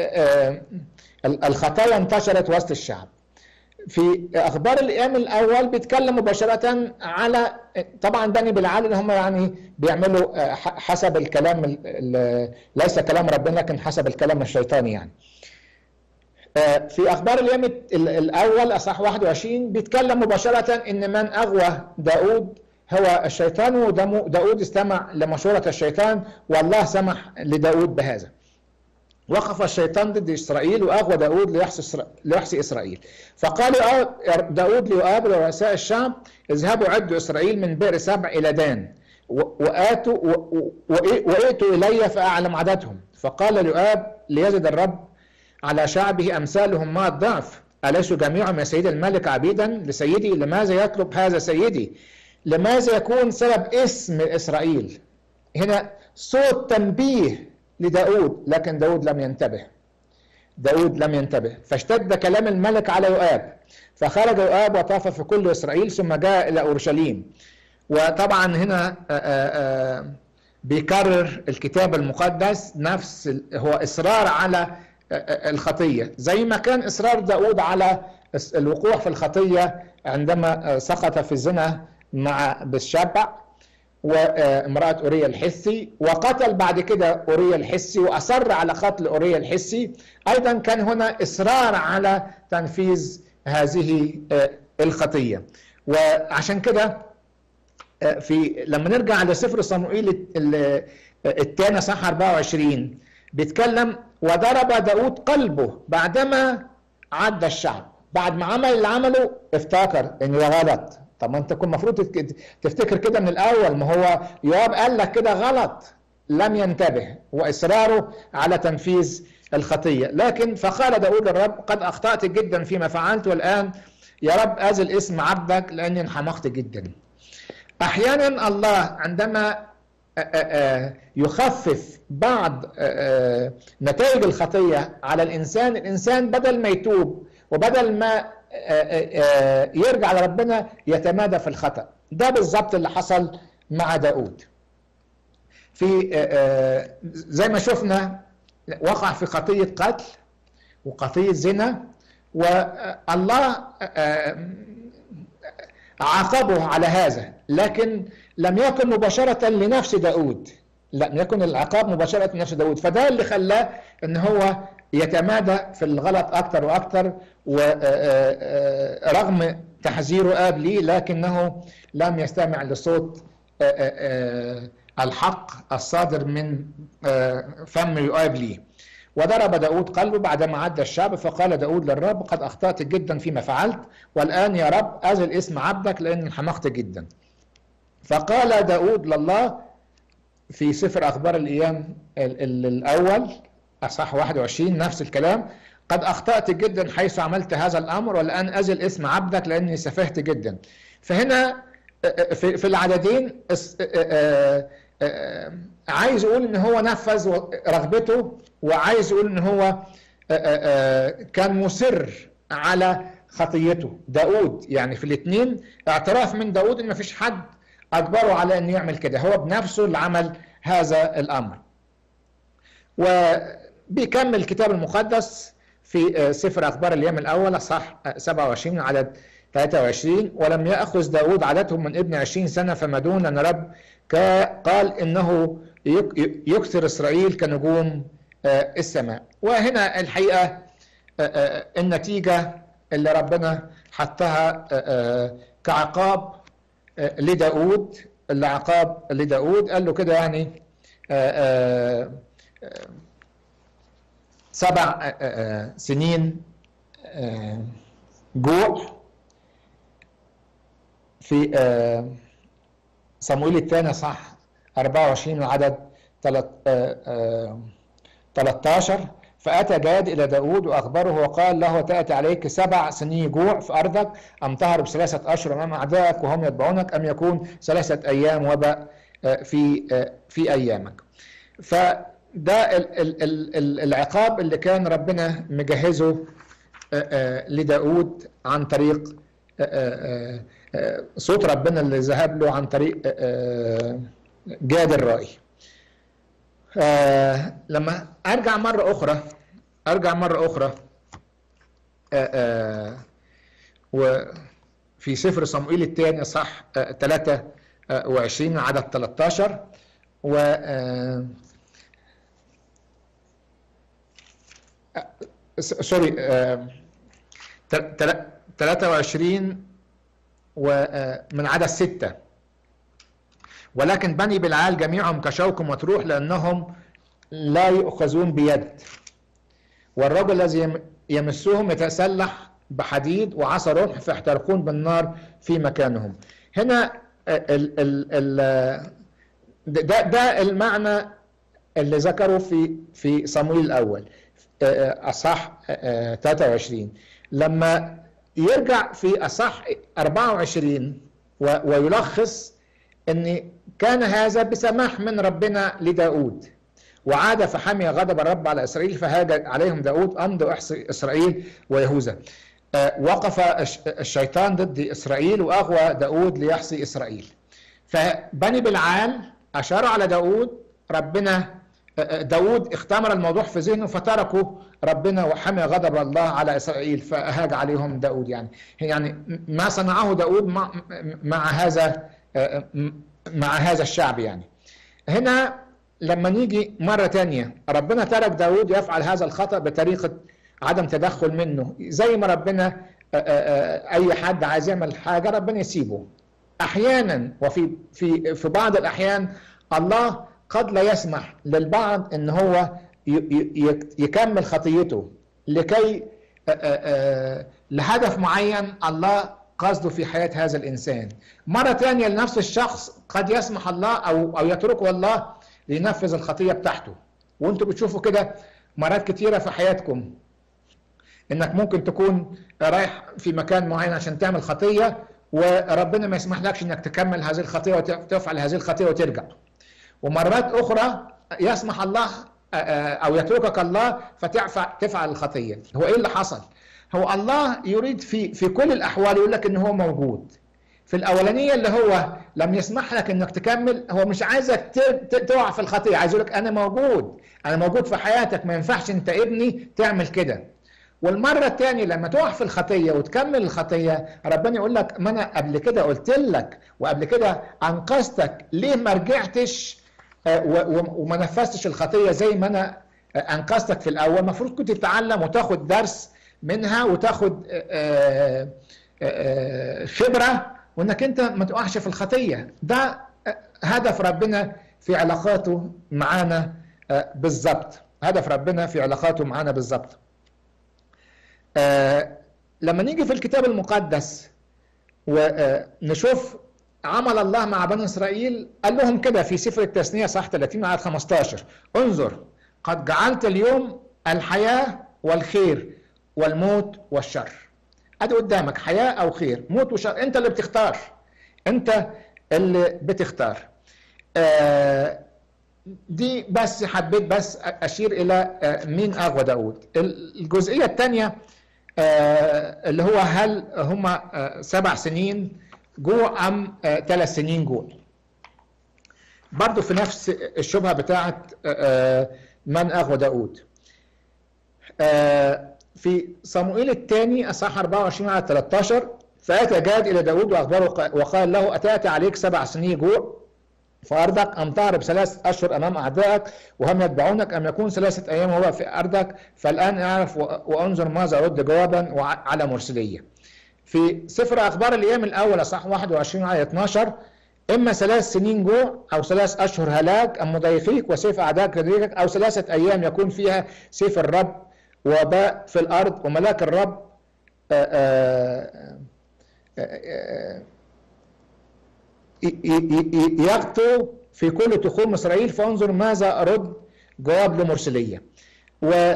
الخطايا انتشرت وسط الشعب في اخبار الايام الاول بيتكلم مباشره على طبعا بني بالعال اللي هم يعني بيعملوا حسب الكلام ليس كلام ربنا لكن حسب الكلام الشيطاني يعني في اخبار اليوم الاول اصح 21 بيتكلم مباشره ان من اغوى داود هو الشيطان وداود استمع لمشورة الشيطان والله سمح لداود بهذا وقف الشيطان ضد إسرائيل وأغوى داود ليحصي, ليحصي إسرائيل فقال داود ليؤاب ورؤساء الشعب اذهبوا عدوا إسرائيل من بئر سبع إلى دان وآتوا وائتوا إلي فأعلم عددهم فقال ليؤاب ليزد الرب على شعبه أمثالهم ما الضعف أليسوا جميعهم يا سيد الملك عبيدا لسيدي لماذا يطلب هذا سيدي لماذا يكون سبب اسم إسرائيل هنا صوت تنبيه لداود لكن داود لم ينتبه داود لم ينتبه فاشتد كلام الملك على يؤاب فخرج يؤاب وطاف في كل إسرائيل ثم جاء إلى أورشليم وطبعا هنا آآ آآ بيكرر الكتاب المقدس نفس هو إصرار على الخطية زي ما كان إصرار داود على الوقوع في الخطية عندما سقط في الزنا مع بالشبع وامرأة أوريا الحسي وقتل بعد كده أوريا الحسي وأصر على قتل أوريا الحسي أيضا كان هنا إصرار على تنفيذ هذه الخطية وعشان كده في لما نرجع لسفر صموئيل الثاني صح 24 بيتكلم وضرب داود قلبه بعدما عدى الشعب بعد ما عمل اللي عمله افتكر ان ده غلط طب ما انت كنت المفروض تفتكر كده من الاول ما هو يواب قال لك كده غلط لم ينتبه واصراره على تنفيذ الخطيه لكن فقال داود للرب قد اخطات جدا فيما فعلت والان يا رب ازل اسم عبدك لاني انحمقت جدا احيانا الله عندما يخفف بعض نتائج الخطيه على الانسان الانسان بدل ما يتوب وبدل ما يرجع لربنا يتمادى في الخطأ ده بالظبط اللي حصل مع داود في زي ما شفنا وقع في خطية قتل وخطية زنا والله عاقبه على هذا لكن لم يكن مباشرة لنفس داود لم يكن العقاب مباشرة لنفس داود فده اللي خلاه ان هو يتمادى في الغلط أكثر وأكثر ورغم تحذير آب لي لكنه لم يستمع لصوت الحق الصادر من فم يؤاب لي وضرب داود قلبه بعدما عدى الشعب فقال داود للرب قد أخطأت جدا فيما فعلت والآن يا رب أزل اسم عبدك لأن انحمقت جدا فقال داود لله في سفر أخبار الأيام الأول أصح 21 نفس الكلام قد أخطأت جدا حيث عملت هذا الأمر والآن أزل اسم عبدك لأني سفهت جدا فهنا في العددين عايز يقول ان هو نفذ رغبته وعايز يقول ان هو كان مصر على خطيته داود يعني في الاثنين اعتراف من داود ان مفيش حد اجبره على انه يعمل كده هو بنفسه اللي عمل هذا الامر وبيكمل الكتاب المقدس في سفر اخبار اليوم الاول اصح 27 عدد 23 ولم ياخذ داود عددهم من ابن 20 سنه فما دون ان رب قال انه يكثر اسرائيل كنجوم السماء وهنا الحقيقه النتيجه اللي ربنا حطها كعقاب لداود العقاب لداود قال له كده يعني سبع سنين جوع في صمويل الثاني صح 24 عدد 13 فأتى جاد إلى داود وأخبره وقال له تأتي عليك سبع سنين جوع في أرضك أم تهرب ثلاثة أشهر أمام أعدائك وهم يتبعونك أم يكون ثلاثة أيام وباء في في أيامك فده العقاب اللي كان ربنا مجهزه لداود عن طريق صوت ربنا اللي ذهب له عن طريق جاد الرأي آه لما ارجع مره اخرى ارجع مره اخرى آه آه وفي سفر صموئيل الثاني صح 23 عدد 13 و سوري 23 ومن عدد ستة ولكن بني بالعال جميعهم كشوك مطروح لأنهم لا يؤخذون بيد والرجل الذي يمسهم يتسلح بحديد وعصا رمح فيحترقون بالنار في مكانهم هنا ال ال ال ده, ده المعنى اللي ذكره في في صمويل الاول اصح 23 لما يرجع في اصح 24 ويلخص ان كان هذا بسماح من ربنا لداود وعاد فحمي غضب الرب على اسرائيل فهاج عليهم داود امضى احصي اسرائيل ويهوذا وقف الشيطان ضد اسرائيل واغوى داود ليحصي اسرائيل فبني بالعال اشاروا على داود ربنا داود اختمر الموضوع في ذهنه فتركوا ربنا وحمي غضب الله على اسرائيل فهاج عليهم داود يعني يعني ما صنعه داود مع, مع هذا مع هذا الشعب يعني هنا لما نيجي مرة تانية ربنا ترك داود يفعل هذا الخطأ بطريقة عدم تدخل منه زي ما ربنا أي حد عايز يعمل حاجة ربنا يسيبه أحيانا وفي في في بعض الأحيان الله قد لا يسمح للبعض ان هو يكمل خطيته لكي لهدف معين الله قصده في حياة هذا الإنسان مرة ثانية لنفس الشخص قد يسمح الله أو, أو يتركه الله لينفذ الخطية بتاعته وانتوا بتشوفوا كده مرات كتيرة في حياتكم انك ممكن تكون رايح في مكان معين عشان تعمل خطية وربنا ما يسمح لكش انك تكمل هذه الخطية وتفعل هذه الخطية وترجع ومرات اخرى يسمح الله او يتركك الله فتفعل الخطيه هو ايه اللي حصل هو الله يريد في في كل الاحوال يقول لك ان هو موجود في الاولانيه اللي هو لم يسمح لك انك تكمل هو مش عايزك تقع في الخطيه عايز يقول لك انا موجود انا موجود في حياتك ما ينفعش انت ابني تعمل كده والمره الثانيه لما تقع في الخطيه وتكمل الخطيه ربنا يقول لك ما انا قبل كده قلت لك وقبل كده انقذتك ليه ما رجعتش وما نفذتش الخطيه زي ما انا انقذتك في الاول المفروض كنت تتعلم وتاخد درس منها وتاخد خبره وانك انت ما تقعش في الخطيه ده هدف ربنا في علاقاته معانا بالظبط هدف ربنا في علاقاته معانا بالظبط لما نيجي في الكتاب المقدس ونشوف عمل الله مع بني اسرائيل قال لهم كده في سفر التثنيه صح 30 عدد 15 انظر قد جعلت اليوم الحياه والخير والموت والشر ادي قدامك حياه او خير موت وشر انت اللي بتختار انت اللي بتختار آه دي بس حبيت بس اشير الى آه مين اغوى داود الجزئيه الثانيه آه اللي هو هل هم سبع سنين جوع ام ثلاث سنين جوع برضو في نفس الشبهه بتاعت من اغوى داود في صموئيل الثاني اصحاح 24 على 13 فاتى جاد الى داود واخبره وقال له اتاتي عليك سبع سنين جوع في ارضك ام تهرب ثلاث اشهر امام اعدائك وهم يتبعونك ام يكون ثلاثه ايام وهو في ارضك فالان اعرف وانظر ماذا ارد جوابا على مرسليه في سفر اخبار الايام الاول اصح 21 آية 12 اما ثلاث سنين جوع او ثلاث اشهر هلاك ام مضايقيك وسيف اعدائك يدركك او ثلاثه ايام يكون فيها سيف الرب وباء في الارض وملاك الرب يغطو في كل تخوم اسرائيل فانظر ماذا ارد جواب لمرسليه و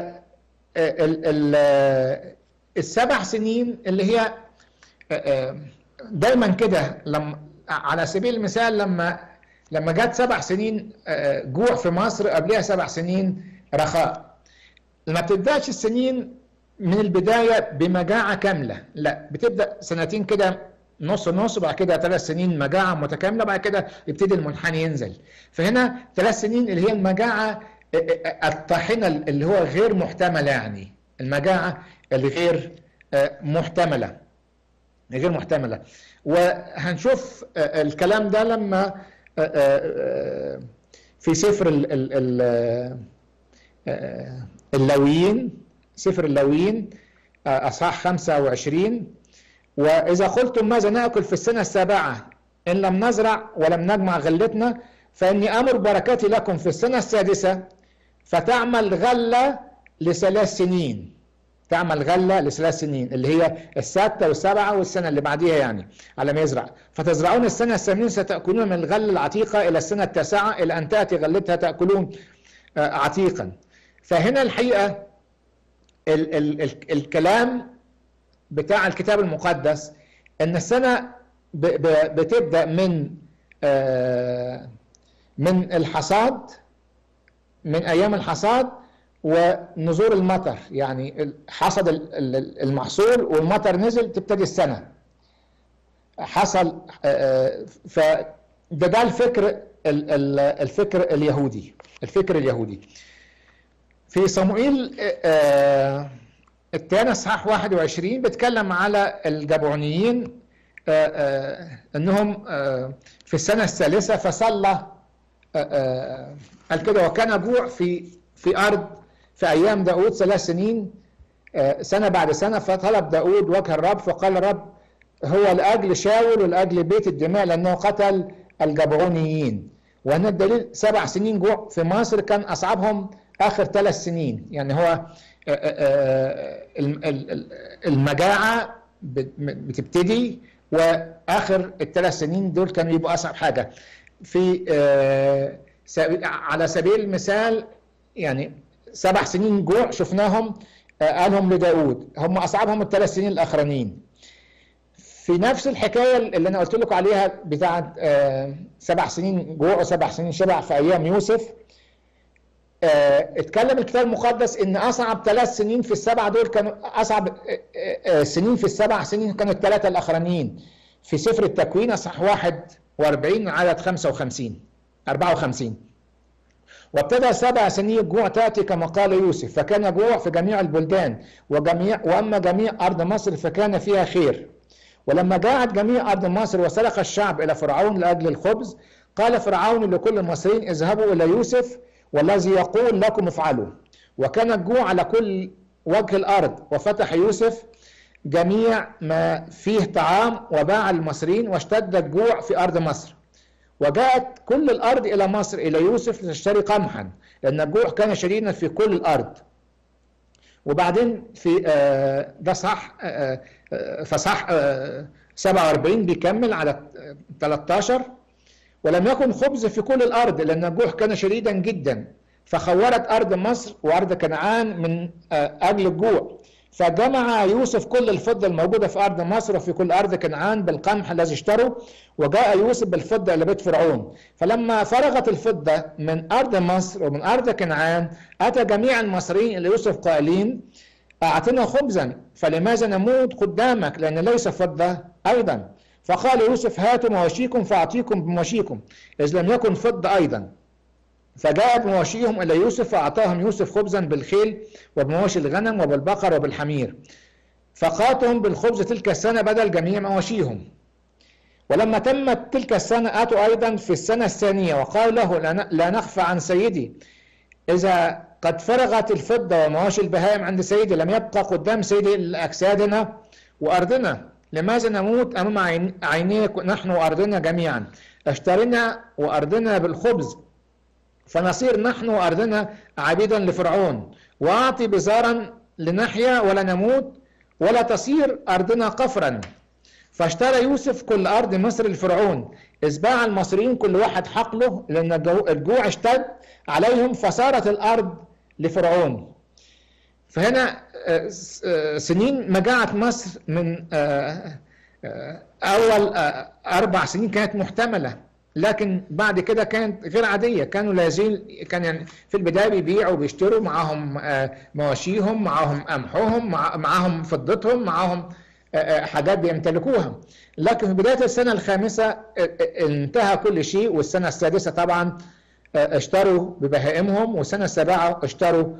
السبع سنين اللي هي دايما كده لما على سبيل المثال لما لما جت سبع سنين جوع في مصر قبلها سبع سنين رخاء ما بتبداش السنين من البدايه بمجاعه كامله لا بتبدا سنتين كده نص نص بعد كده ثلاث سنين مجاعه متكامله بعد كده يبتدي المنحنى ينزل فهنا ثلاث سنين اللي هي المجاعه الطاحنه اللي هو غير محتمله يعني المجاعه اللي غير محتمله غير محتمله وهنشوف الكلام ده لما في سفر اللاويين سفر اللاويين أصحاح 25 وإذا قلتم ماذا نأكل في السنة السابعة إن لم نزرع ولم نجمع غلتنا فإني أمر بركاتي لكم في السنة السادسة فتعمل غلة لثلاث سنين تعمل غلة لثلاث سنين اللي هي السادسة والسابعة والسنة اللي بعديها يعني على ما يزرع فتزرعون السنة الثامنة ستأكلون من الغلة العتيقة إلى السنة التاسعة إلى أن تأتي غلتها تأكلون عتيقا فهنا الحقيقة ال ال ال الكلام بتاع الكتاب المقدس ان السنه ب ب بتبدا من آه من الحصاد من ايام الحصاد ونزول المطر يعني حصد المحصول والمطر نزل تبتدي السنه حصل آه فده ده الفكر الفكر اليهودي الفكر اليهودي في صموئيل آه الثاني اصحاح 21 بيتكلم على الجبعونيين آآ آآ انهم آآ في السنه الثالثه فصلى قال كده وكان جوع في في ارض في ايام داود ثلاث سنين سنه بعد سنه فطلب داود وجه الرب فقال الرب هو لاجل شاول ولاجل بيت الدماء لانه قتل الجبعونيين وهنا الدليل سبع سنين جوع في مصر كان اصعبهم اخر ثلاث سنين يعني هو المجاعة بتبتدي واخر الثلاث سنين دول كانوا يبقوا اصعب حاجة في على سبيل المثال يعني سبع سنين جوع شفناهم قالهم لداود هم اصعبهم الثلاث سنين الاخرانيين في نفس الحكاية اللي انا قلت لكم عليها بتاعت سبع سنين جوع وسبع سنين شبع في ايام يوسف اتكلم الكتاب المقدس ان اصعب ثلاث سنين في السبعه دول كانوا اصعب سنين في السبع سنين كانوا الثلاثه الاخرانيين في سفر التكوين اصح 41 عدد 55 54 وابتدى سبع سنين الجوع تاتي كما قال يوسف فكان جوع في جميع البلدان وجميع واما جميع ارض مصر فكان فيها خير ولما جاءت جميع ارض مصر وسلك الشعب الى فرعون لاجل الخبز قال فرعون لكل المصريين اذهبوا الى يوسف والذي يقول لكم افعلوا وكان الجوع على كل وجه الارض وفتح يوسف جميع ما فيه طعام وباع المصريين واشتد الجوع في ارض مصر وجاءت كل الارض الى مصر الى يوسف لتشتري قمحا لان الجوع كان شديدا في كل الارض وبعدين في ده صح فصح 47 بيكمل على 13 ولم يكن خبز في كل الارض لان الجوع كان شديدا جدا فخورت ارض مصر وارض كنعان من اجل الجوع فجمع يوسف كل الفضة الموجودة في أرض مصر وفي كل أرض كنعان بالقمح الذي اشتروا وجاء يوسف بالفضة إلى بيت فرعون فلما فرغت الفضة من أرض مصر ومن أرض كنعان أتى جميع المصريين إلى يوسف قائلين أعطنا خبزا فلماذا نموت قدامك لأن ليس فضة أيضا فقال يوسف هاتوا مواشيكم فأعطيكم بمواشيكم إذ لم يكن فضة أيضا فجاء بمواشيهم إلى يوسف فأعطاهم يوسف خبزا بالخيل وبمواشي الغنم وبالبقر وبالحمير فقاتهم بالخبز تلك السنة بدل جميع مواشيهم ولما تمت تلك السنة أتوا أيضا في السنة الثانية وقالوا له لا نخفى عن سيدي إذا قد فرغت الفضة ومواشي البهائم عند سيدي لم يبقى قدام سيدي إلا أجسادنا وأرضنا لماذا نموت أمام عينيك نحن وأرضنا جميعا اشترنا وأرضنا بالخبز فنصير نحن وأرضنا عبيدا لفرعون وأعطي بزارا لنحيا ولا نموت ولا تصير أرضنا قفرا فاشترى يوسف كل أرض مصر لفرعون إذ باع المصريين كل واحد حقله لأن الجوع اشتد عليهم فصارت الأرض لفرعون فهنا سنين مجاعة مصر من أول أربع سنين كانت محتملة لكن بعد كده كانت غير عاديه كانوا لازال كان يعني في البدايه بيبيعوا وبيشتروا معاهم مواشيهم معاهم قمحهم معاهم فضتهم معاهم حاجات بيمتلكوها لكن في بدايه السنه الخامسه انتهى كل شيء والسنه السادسه طبعا اشتروا ببهائمهم والسنه السابعه اشتروا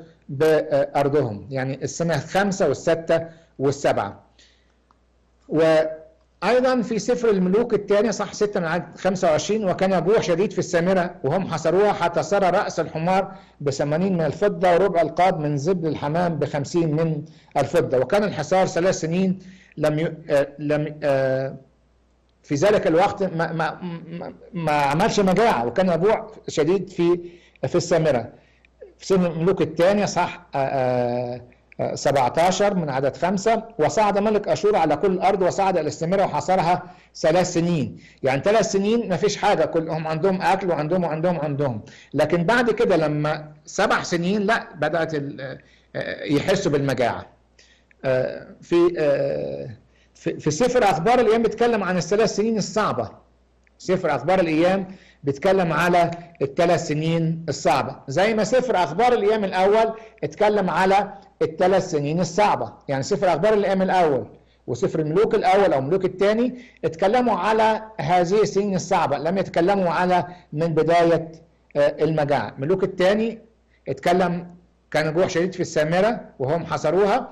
بارضهم يعني السنه الخامسه والسادسه والسابعه و ايضا في سفر الملوك الثاني صح 6 من عدد 25 وكان جوع شديد في السامره وهم حصروها حتى صار راس الحمار ب 80 من الفضه وربع القاد من زبد الحمام ب 50 من الفضه وكان الحصار ثلاث سنين لم ي... آه لم آه في ذلك الوقت ما ما ما, ما عملش مجاعه وكان جوع شديد في في السامره في سفر الملوك الثاني صح آه 17 من عدد خمسة وصعد ملك أشور على كل الأرض وصعد إلى السامرة وحاصرها ثلاث سنين يعني ثلاث سنين ما فيش حاجة كلهم عندهم أكل وعندهم وعندهم عندهم لكن بعد كده لما سبع سنين لا بدأت يحسوا بالمجاعة في في سفر أخبار الأيام بيتكلم عن الثلاث سنين الصعبة سفر أخبار الأيام بيتكلم على الثلاث سنين الصعبة زي ما سفر أخبار الأيام الأول اتكلم على الثلاث سنين الصعبة يعني سفر أخبار الأيام الأول وسفر الملوك الأول أو الملوك الثاني اتكلموا على هذه السنين الصعبة لم يتكلموا على من بداية المجاعة الملوك الثاني اتكلم كان جوع شديد في السامرة وهم حصروها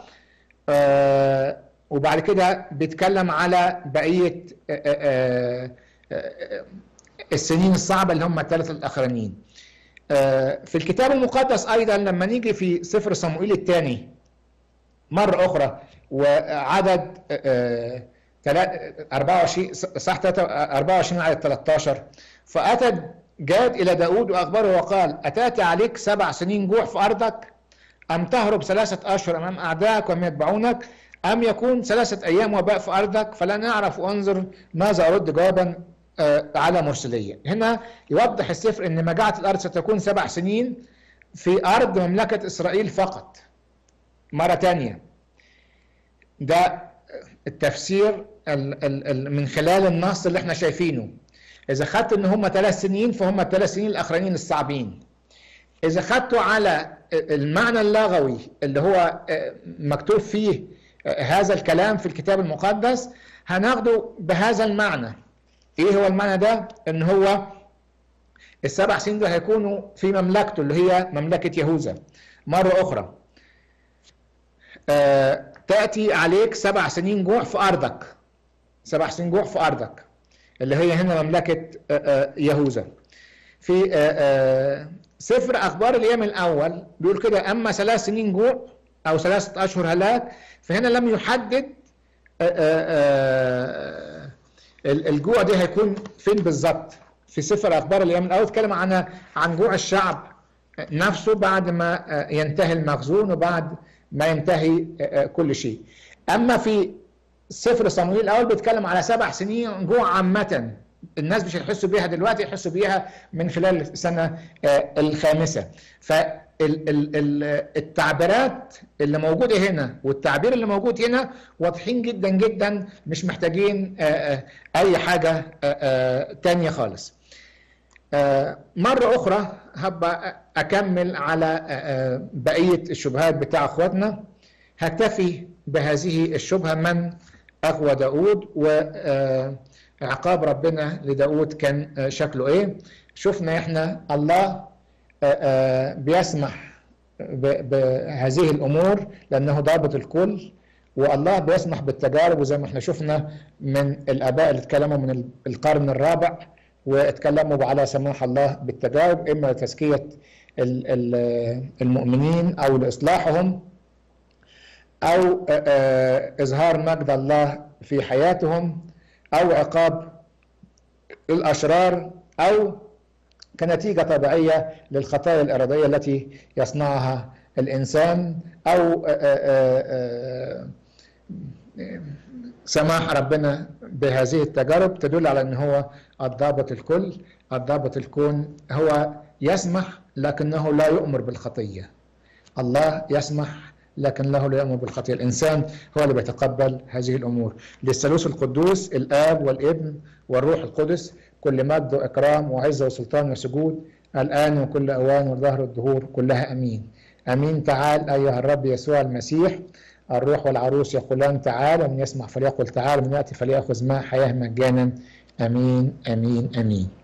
وبعد كده بيتكلم على بقية السنين الصعبة اللي هم الثلاثة الأخرانيين في الكتاب المقدس أيضا لما نيجي في سفر صموئيل الثاني مرة أخرى وعدد 24 صح 24 عدد 13 فأتى جاد إلى داود وأخبره وقال أتأتي عليك سبع سنين جوع في أرضك أم تهرب ثلاثة أشهر أمام أعدائك وهم يتبعونك أم يكون ثلاثة أيام وباء في أرضك فلا نعرف وأنظر ماذا أرد جوابا على مرسلية هنا يوضح السفر أن مجاعة الأرض ستكون سبع سنين في أرض مملكة إسرائيل فقط مرة تانية ده التفسير ال ال ال من خلال النص اللي احنا شايفينه إذا خدت أن هم ثلاث سنين فهم الثلاث سنين الأخرانيين الصعبين إذا خدته على المعنى اللغوي اللي هو مكتوب فيه هذا الكلام في الكتاب المقدس هناخده بهذا المعنى ايه هو المعنى ده ان هو السبع سنين دول هيكونوا في مملكته اللي هي مملكة يهوذا مرة أخرى آه تأتي عليك سبع سنين جوع في أرضك سبع سنين جوع في أرضك اللي هي هنا مملكة آه آه يهوذا في آه سفر أخبار الأيام الأول بيقول كده أما ثلاث سنين جوع أو ثلاثة أشهر هلاك فهنا لم يحدد الجوع ده هيكون فين بالظبط في سفر اخبار الايام الاول اتكلم عن عن جوع الشعب نفسه بعد ما ينتهي المخزون وبعد ما ينتهي كل شيء اما في سفر صموئيل الاول بيتكلم على سبع سنين جوع عامه الناس مش هيحسوا بيها دلوقتي يحسوا بيها من خلال السنه الخامسه ف التعبيرات اللي موجودة هنا والتعبير اللي موجود هنا واضحين جدا جدا مش محتاجين أي حاجة تانية خالص مرة أخرى هبقى أكمل على بقية الشبهات بتاع أخواتنا هكتفي بهذه الشبهة من أغوى داود وعقاب ربنا لداود كان شكله إيه شفنا إحنا الله بيسمح بهذه الامور لانه ضابط الكل والله بيسمح بالتجارب وزي ما احنا شفنا من الاباء اللي اتكلموا من القرن الرابع واتكلموا على سماح الله بالتجارب اما لتزكيه المؤمنين او لاصلاحهم او اظهار مجد الله في حياتهم او عقاب الاشرار او كنتيجة طبيعية للخطايا الإرادية التي يصنعها الإنسان أو سماح ربنا بهذه التجارب تدل على أن هو الضابط الكل الضابط الكون هو يسمح لكنه لا يؤمر بالخطية الله يسمح لكن له لا يؤمر بالخطية الإنسان هو اللي بيتقبل هذه الأمور للثالوث القدوس الآب والابن والروح القدس كل مجد وإكرام وعزة وسلطان وسجود الآن وكل أوان وظهر الدهور كلها أمين أمين تعال أيها الرب يسوع المسيح الروح والعروس يقولان تعال ومن يسمع فليقل تعال ومن يأتي فليأخذ ماء حياة مجانا أمين أمين أمين